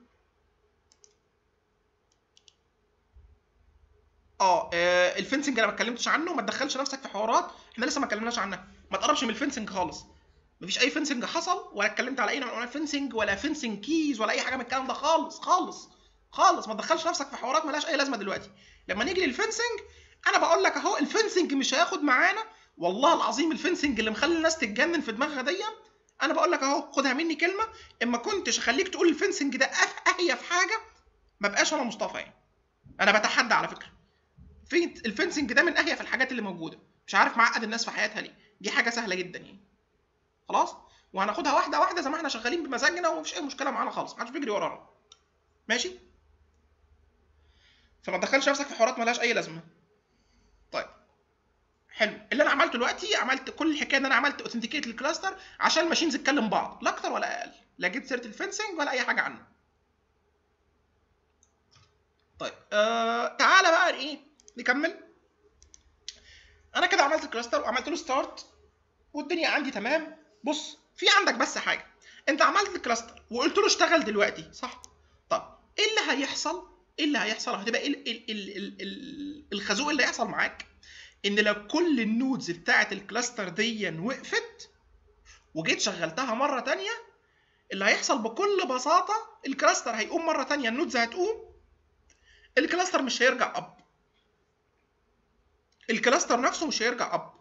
اه الفنسنج انا ما اتكلمتش عنه ما تدخلش نفسك في حوارات احنا لسه ما اتكلمناش عنها ما تقربش من الفنسنج خالص مفيش اي فنسنج حصل ولا اتكلمت على اي نوع من الفنسنج ولا فنسنج كيز ولا اي حاجه من الكلام ده خالص خالص خالص ما تدخلش نفسك في حوارات ملهاش اي لازمه دلوقتي لما نيجي للفنسنج انا بقول لك اهو الفنسنج مش هياخد معانا والله العظيم الفنسنج اللي مخلي الناس تتجنن في دماغها دي انا بقول لك اهو خدها مني كلمه اما كنتش اخليك تقول الفنسنج ده اهيا في حاجه ما بقاش انا مصطفى يعني انا بتحدى على فكره في الفنسنج ده من اهيا الحاجات اللي موجوده مش عارف معقد الناس في حياتها ليه دي حاجه سهله جدا يعني خلاص وهناخدها واحده واحده زي ما احنا شغالين بمزاجنا ومفيش اي مشكله معانا خالص محدش بيجري ورانا ماشي فما تدخلش نفسك في حوارات ملهاش اي لازمه طيب حلو اللي انا عملته دلوقتي عملت كل الحكايه ان انا عملت اوثنتيكيت للكلاستر عشان الماشينز تتكلم بعض لا اكتر ولا اقل لا جبت سيره الفنسنج ولا اي حاجه عنه طيب آه تعالى بقى ايه نكمل انا كده عملت الكلاستر وعملت له ستارت والدنيا عندي تمام بص في عندك بس حاجه انت عملت الكلاستر وقلت له اشتغل دلوقتي صح طب ايه اللي هيحصل ايه اللي هيحصل هتبقى ايه ال ال ال ال ال الخازوق اللي هيحصل معاك ان لو كل النودز بتاعه الكلاستر دي وقفت وجيت شغلتها مره تانية اللي هيحصل بكل بساطه الكلاستر هيقوم مره تانية النودز هتقوم الكلاستر مش هيرجع اب الكلاستر نفسه مش هيرجع اب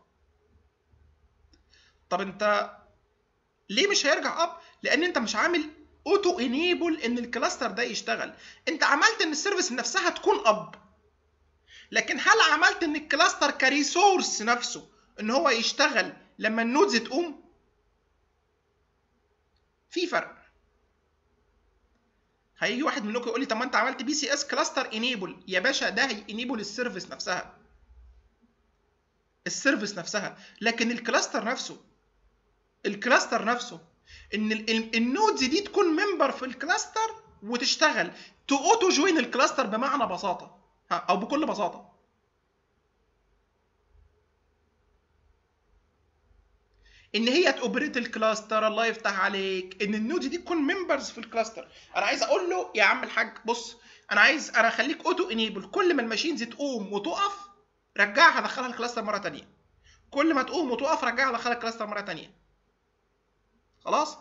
طب انت ليه مش هيرجع اب لان انت مش عامل اوتو انيبل ان الكلاستر ده يشتغل انت عملت ان السيرفيس نفسها تكون اب لكن هل عملت ان الكلاستر كريسورس نفسه ان هو يشتغل لما النودز تقوم في فرق هيجي واحد منكم يقول لي طب ما انت عملت بي سي اس كلاستر انيبل يا باشا ده هينيبل السيرفيس نفسها السيرفيس نفسها لكن الكلاستر نفسه الكلاستر نفسه ان النودز دي تكون ممبر في الكلاستر وتشتغل تو اوتو جوين الكلاستر بمعنى بساطه او بكل بساطه ان هي توبريت الكلاستر الله يفتح عليك ان النودز دي تكون ممبرز في الكلاستر انا عايز اقول له يا عم الحاج بص انا عايز انا اخليك اوتو انيبل كل ما الماشينز تقوم وتقف رجعها دخلها الكلاستر مره ثانيه كل ما تقوم وتقف رجعها دخلها الكلاستر مره ثانيه خلاص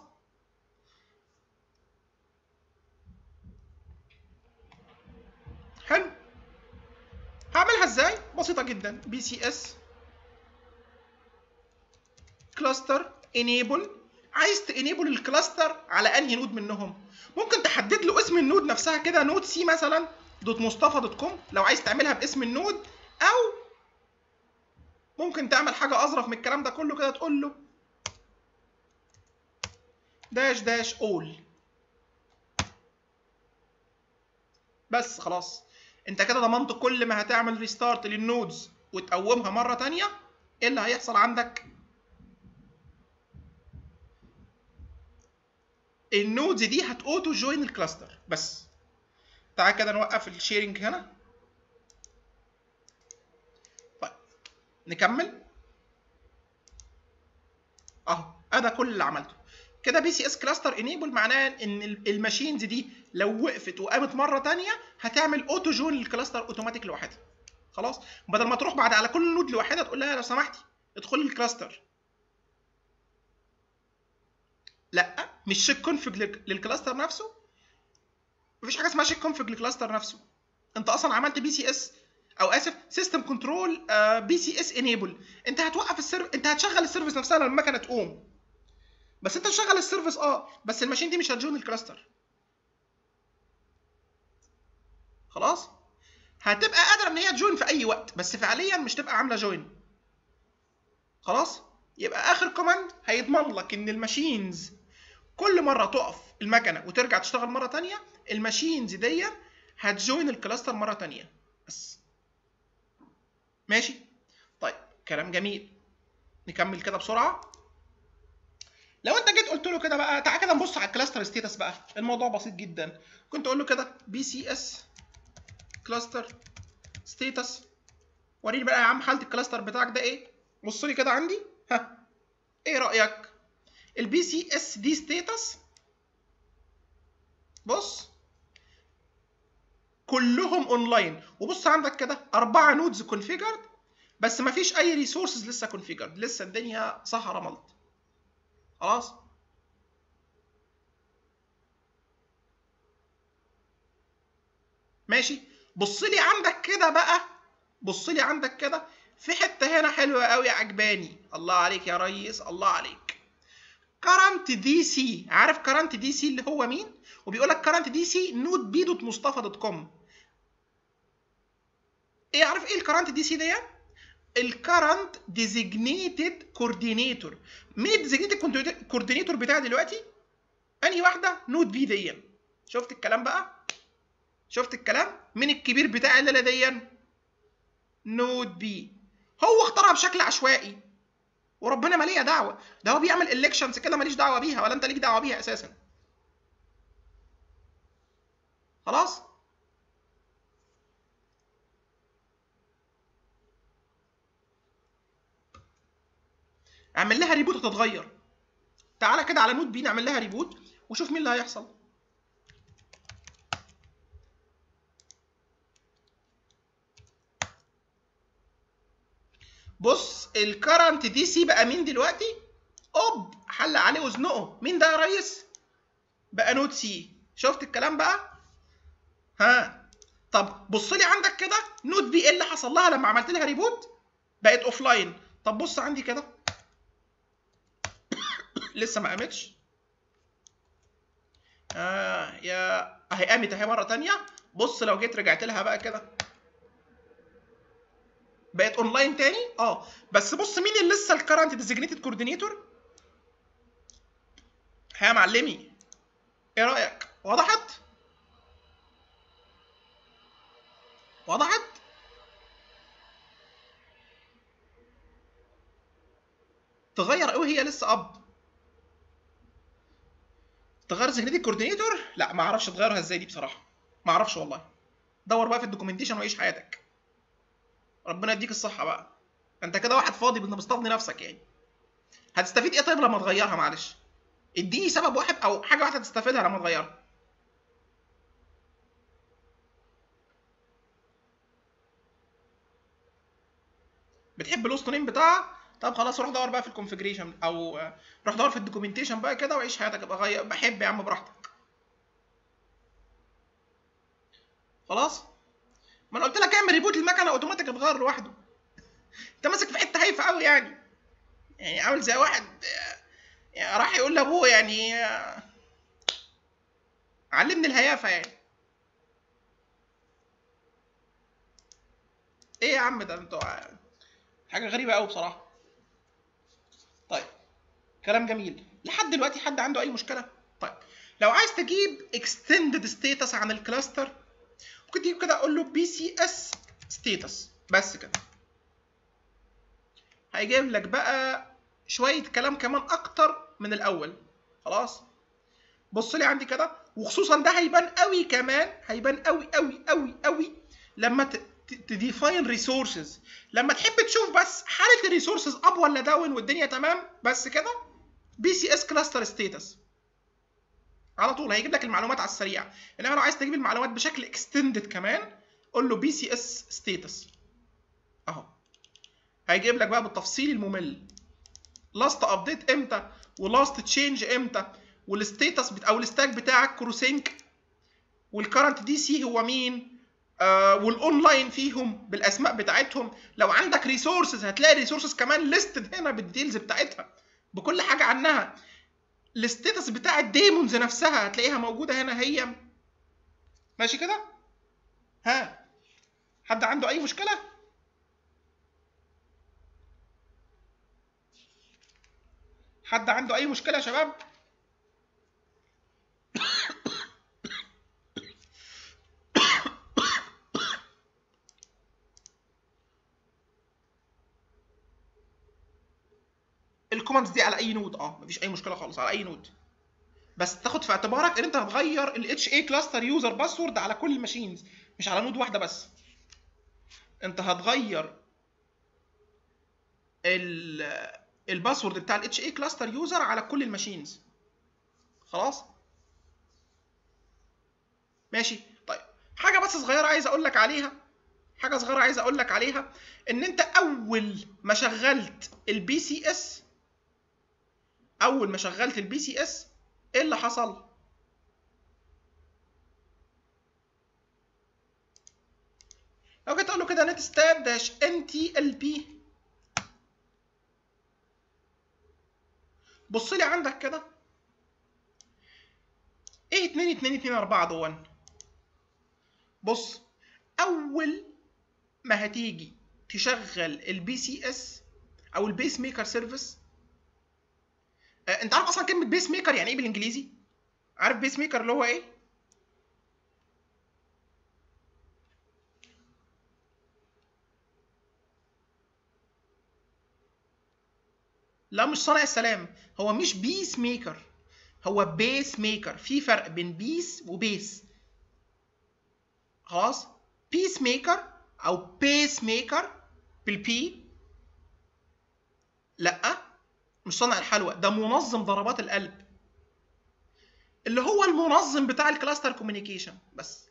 حلو هعملها ازاي بسيطه جدا بي سي اس كلاستر انيبل عايز تانيبل الكلاستر على انهي نود منهم ممكن تحدد له اسم النود نفسها كده نود سي مثلا دوت مصطفى دوت كوم لو عايز تعملها باسم النود او ممكن تعمل حاجه اظرف من الكلام ده كله كده تقول له داش داش اول بس خلاص انت كده ضمنت كل ما هتعمل ريستارت للنودز وتقومها مره تانية ايه اللي هيحصل عندك النودز دي هتوتو جوين الكلاستر بس تعال كده نوقف الشيرنج هنا طيب نكمل اهو انا كل اللي عملته كده بي سي اس كلاستر انيبل معناه ان الماشينز دي لو وقفت وقامت مره تانية هتعمل اوتو جون للكلاستر اوتوماتيك لوحدها خلاص بدل ما تروح بعد على كل نود لوحدها تقول لها لو سمحتي ادخلي الكلاستر لا مش شيك كونفج للكلاستر نفسه مفيش حاجه اسمها شيك كونفج للكلاستر نفسه انت اصلا عملت بي سي اس او اسف سيستم كنترول بي سي اس انيبل انت هتوقف السيرف انت هتشغل السيرفيس نفسها لما المكنه تقوم بس انت تشغل السيرفيس اه بس الماشين دي مش هتجون الكلاستر خلاص هتبقى قادره ان هي تجوين في اي وقت بس فعليا مش تبقى عامله جوين خلاص يبقى اخر كوماند هيضمن لك ان الماشينز كل مره تقف المكنه وترجع تشتغل مره تانية الماشينز دي هتجوين الكلاستر مره تانية بس ماشي طيب كلام جميل نكمل كده بسرعه لو انت جيت قلت له كده بقى تعالى كده نبص على الكلاستر ستيتس بقى الموضوع بسيط جدا كنت اقول له كده بي سي اس كلاستر ستيتس وريني بقى يا عم حاله الكلاستر بتاعك ده ايه بص لي كده عندي ها ايه رايك البي سي اس دي ستيتس بص كلهم اونلاين وبص عندك كده اربعه نودز كونفيجرد بس ما فيش اي ريسورسز لسه كونفيجرد لسه الدنيا صحرا ملط خلاص ماشي بص لي عندك كده بقى بص لي عندك كده في حته هنا حلوه قوي عجباني الله عليك يا ريس الله عليك كرنت دي سي عارف كرنت دي سي اللي هو مين وبيقول لك كرنت دي سي نود بي دوت مصطفى دوت كوم ايه عارف ايه الكرنت دي سي دي الكرنت ديزيجنيتد كوردينيتور مين الديزيجنيتد كوردينيتور بتاعي دلوقتي انهي واحده نود بي دي شفت الكلام بقى شفت الكلام مين الكبير بتاعي اللي دي نود بي هو اختارها بشكل عشوائي وربنا ما ليا دعوه ده هو بيعمل الكشنز كده ماليش دعوه بيها ولا انت ليك دعوه بيها اساسا خلاص اعمل لها ريبوت هتتغير تعالى كده على نود بي نعمل لها ريبوت وشوف مين اللي هيحصل بص الكرنت دي سي بقى مين دلوقتي اوب حل عليه وزنقه مين ده يا ريس بقى نود سي شفت الكلام بقى ها طب بص لي عندك كده نود في اللي حصل لها لما عملت لها ريبوت بقت اوف لاين طب بص عندي كده لسه ما قامتش آه يا اهي قامت اهي مره تانية بص لو جيت رجعت لها بقى كده بقت اونلاين تاني اه بس بص مين اللي لسه الكرنت ديزيجنيتد كوردينيتور يا معلمي ايه رايك وضحت وضحت تغير قوي هي لسه اب تغير ديزيجنيتد كوردينيتور لا ما اعرفش تغيرها ازاي دي بصراحه ما اعرفش والله دور بقى في الدوكيومنتيشن وعيش حياتك ربنا يديك الصحه بقى انت كده واحد فاضي انت مستفضي نفسك يعني هتستفيد ايه طيب لما تغيرها معلش اديني سبب واحد او حاجه واحده تستفيدها لما تغيرها بتحب اللوست نيم بتاعها طب خلاص روح دور بقى في الكونفجريشن او روح دور في الدوكيومنتيشن بقى كده وعيش حياتك ابقى غير بحب يا عم براحتك خلاص ما انا قلت لك اعمل ريبوت للمكنه اوتوماتيك اتغير لوحده انت ماسك في حته هايفه قوي يعني يعني عامل زي واحد يعني راح يقول لابوه يعني علمني الهيافه يعني ايه يا عم ده انتوا حاجه غريبه قوي بصراحه طيب كلام جميل لحد دلوقتي حد عنده اي مشكله طيب لو عايز تجيب extended status عن الكلاستر ممكن تجيب كده اقول له بي سي اس ستيتس بس كده هيجيب لك بقى شويه كلام كمان اكتر من الاول خلاص بص لي عندي كده وخصوصا ده هيبان قوي كمان هيبان قوي قوي قوي قوي لما تديفاين ريسورسز لما تحب تشوف بس حاله الريسورسز اب ولا داون والدنيا تمام بس كده بي سي اس كلاستر ستيتس على طول هيجيب لك المعلومات على السريع انما لو عايز تجيب المعلومات بشكل اكستندد كمان قول له بي سي اس ستيتس اهو هيجيب لك بقى بالتفصيل الممل لاست ابديت امتى ولاست تشينج امتى والستيتس بت... او الستاك بتاعك كروسينك والكرنت دي سي هو مين آه والاونلاين فيهم بالاسماء بتاعتهم لو عندك ريسورسز هتلاقي ريسورسز كمان ليستد هنا بالديتيلز بتاعتها بكل حاجه عنها الستيتس بتاع الديمونز نفسها هتلاقيها موجوده هنا هي ماشي كده ها حد عنده اي مشكله حد عنده اي مشكله يا شباب الكوماندز دي على اي نود اه مفيش اي مشكله خالص على اي نود بس تاخد في اعتبارك ان انت هتغير الاتش اي كلاستر يوزر باسورد على كل الماشينز مش على نود واحده بس انت هتغير الباسورد بتاع الاتش اي كلاستر يوزر على كل الماشينز خلاص ماشي طيب حاجه بس صغيره عايز اقول لك عليها حاجه صغيره عايز اقول لك عليها ان انت اول ما شغلت البي سي اس اول ما شغلت البي سي اس ايه اللي حصل لو جيت اقول له كده نت ستاب داش ان تي ال بي بص لي عندك كده ايه 2 2 2 4 دون بص اول ما هتيجي تشغل البي سي اس او البيس ميكر سيرفيس انت عارف اصلا كلمه بيس ميكر يعني ايه بالانجليزي عارف بيس ميكر اللي هو ايه لا مش صانع السلام هو مش بيس ميكر هو بيس ميكر في فرق بين بيس وبيس خلاص بيس ميكر او بيس ميكر بالبي لا مش صانع الحلوى ده منظم ضربات القلب اللي هو المنظم بتاع الكلاستر كوميونيكيشن بس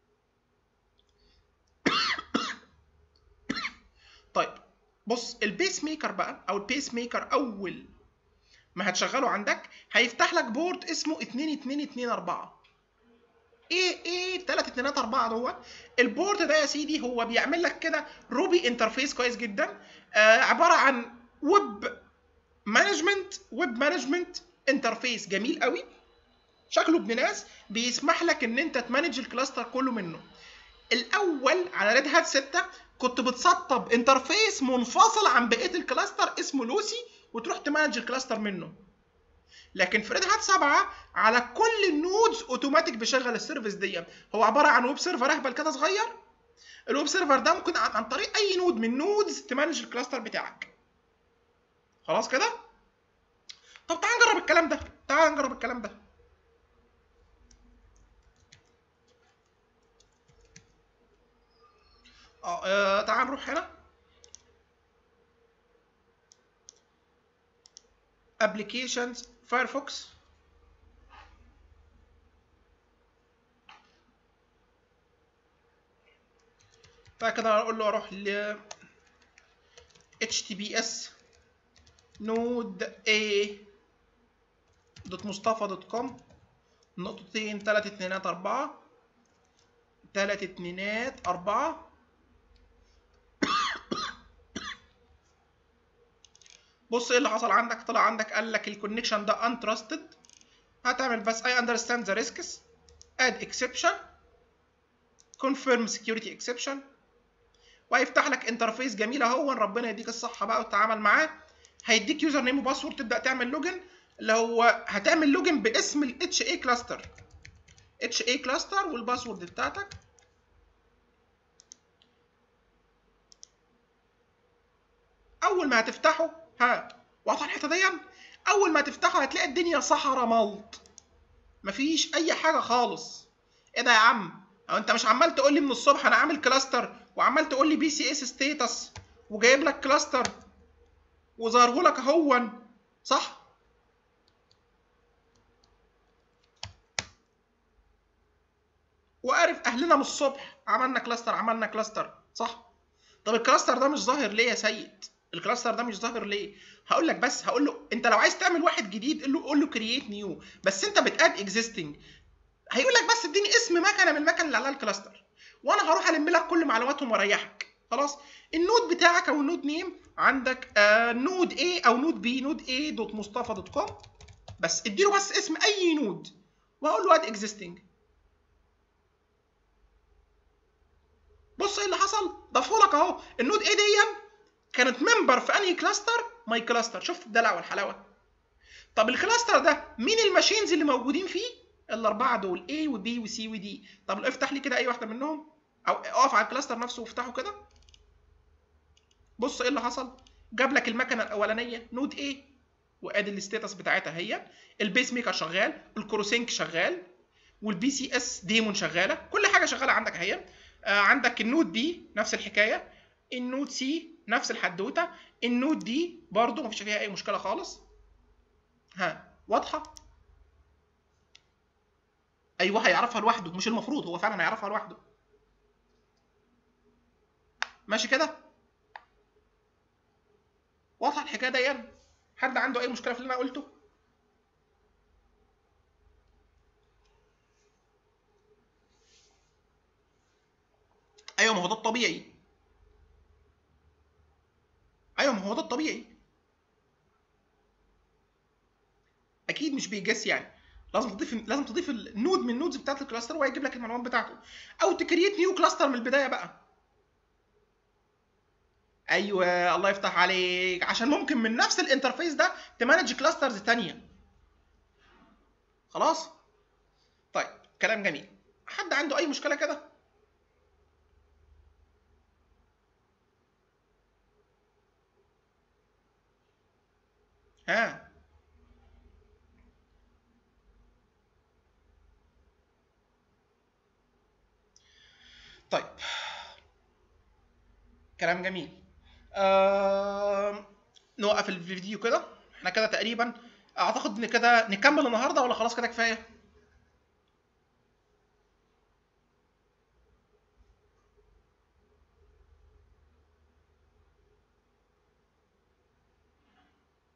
طيب بص البيس ميكر بقى او البيس ميكر اول ما هتشغله عندك هيفتح لك بورد اسمه 2224 ايه ايه 3 2 4 دوت البورد ده يا سيدي هو بيعمل لك كده روبي انترفيس كويس جدا آه عباره عن ويب مانجمنت ويب مانجمنت انترفيس جميل قوي شكله ابن ناس بيسمح لك ان انت تمانج الكلاستر كله منه الاول على ريد هات 6 كنت بتسطب انترفيس منفصل عن بقيه الكلاستر اسمه لوسي وتروح تمانج الكلاستر منه لكن في ريد هات 7 على كل النودز اوتوماتيك بيشغل السيرفيس دي هو عباره عن ويب سيرفر اهبل كده صغير الويب سيرفر ده ممكن عن طريق اي نود من نودز تمانج الكلاستر بتاعك خلاص كده طب تعال نجرب الكلام ده تعال نجرب الكلام ده اه آه، تعال نروح هنا ابلكيشنز فايرفوكس بعد كده اقول له اروح ل https node a دوت مصطفى دوت كوم نقطتين تلات اتنينات اربعة تلات اتنينات اربعة بص ايه اللي حصل عندك طلع عندك قال لك الكونكشن ده untrusted هتعمل بس I understand the risks add exception confirm security exception وهيفتح لك انترفيس جميل اهو ربنا يديك الصحه بقى وتتعامل معاه هيديك يوزر نيم وباسورد تبدا تعمل لوجن اللي هو هتعمل لوجن باسم ال HA كلاستر HA كلاستر والباسورد بتاعتك اول ما هتفتحه ها واضحه الحته دي اول ما تفتحه هتلاقي الدنيا صحراء ملط مفيش اي حاجه خالص ايه ده يا عم او انت مش عمال تقول لي من الصبح انا عامل كلاستر وعمال تقول لي بي سي اس ستيتس وجايب لك كلاستر وظهره لك اهون صح وعارف اهلنا من الصبح عملنا كلاستر عملنا كلاستر صح طب الكلاستر ده مش ظاهر ليه يا سيد الكلاستر ده مش ظاهر ليه هقول لك بس هقول له انت لو عايز تعمل واحد جديد قول له قول له كرييت نيو بس انت بتاد اكزيستنج هيقول لك بس اديني اسم مكنه من المكن اللي عليها الكلاستر وانا هروح الم لك كل معلوماتهم واريحك خلاص النود بتاعك او النود نيم عندك آه نود A او نود B نود A دوت مصطفى دوت كوم بس اديله بس اسم اي نود واقول له اد اكزيستنج بص ايه اللي حصل ضافولك اهو النود A دي كانت ممبر في انهي كلاستر ماي كلاستر شفت الدلع والحلاوه طب الكلاستر ده مين الماشينز اللي موجودين فيه الاربعه دول A و B و C و D طب افتح لي كده اي واحده منهم او اقف على الكلاستر نفسه وافتحه كده بص ايه اللي حصل جاب لك المكنه الاولانيه نود A وادي الستاتس بتاعتها هي البيس ميكر شغال الكروسينك شغال والبي سي اس ديمون شغاله كل حاجه شغاله عندك اهي آه عندك النود بي نفس الحكايه النود سي نفس الحدوته النود دي برضو مفيش فيها اي مشكله خالص ها واضحه ايوه هيعرفها لوحده مش المفروض هو فعلا هيعرفها لوحده ماشي كده واضحه الحكايه دي حد عنده اي مشكله في اللي انا قلته ايوه ما هو ده الطبيعي ايوه ما هو ده الطبيعي اكيد مش بيجس يعني لازم تضيف لازم تضيف النود من النودز بتاعت الكلاستر وهيجيب لك المعلومات بتاعته او تكريت نيو كلاستر من البدايه بقى ايوه الله يفتح عليك عشان ممكن من نفس الانترفيس ده تمانج كلاسترز تانية خلاص طيب كلام جميل حد عنده اي مشكله كده ها طيب كلام جميل آه... نوقف الفيديو كده احنا كده تقريبا اعتقد ان كده نكمل النهارده ولا خلاص كده كفايه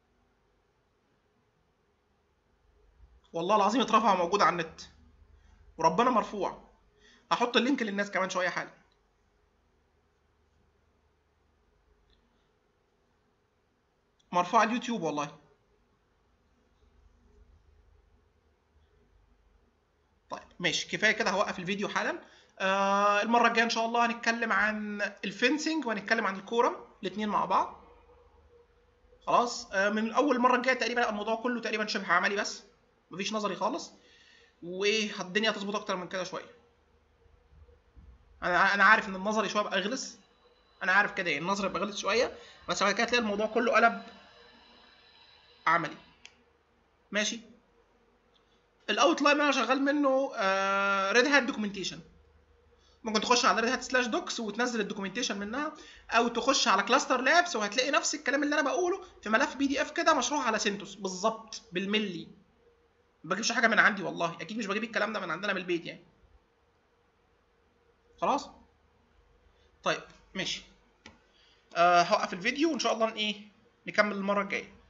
والله العظيم اترفع موجود على النت وربنا مرفوع هحط اللينك للناس كمان شويه حالا مرفوع على اليوتيوب والله طيب ماشي كفايه كده هوقف الفيديو حالا آه المره الجايه ان شاء الله هنتكلم عن الفنسنج وهنتكلم عن الكورم الاثنين مع بعض خلاص آه من اول مره الجايه تقريبا الموضوع كله تقريبا شبه عملي بس مفيش نظري خالص والدنيا هتظبط اكتر من كده شويه انا انا عارف ان النظري شويه بقى غلس انا عارف كده يعني النظري بقى غلس شويه بس بعد كده تلاقي الموضوع كله قلب عملي ماشي الاوت لاين انا شغال منه ريد هات دوكيومنتيشن ممكن تخش على ريد هات سلاش دوكس وتنزل الدوكيومنتيشن منها او تخش على كلاستر لابس وهتلاقي نفس الكلام اللي انا بقوله في ملف بي دي اف كده مشروع على سنتوس بالظبط بالملي ما بجيبش حاجه من عندي والله اكيد مش بجيب الكلام ده من عندنا من البيت يعني خلاص طيب ماشي أه هوقف الفيديو وان شاء الله ايه نكمل المره الجايه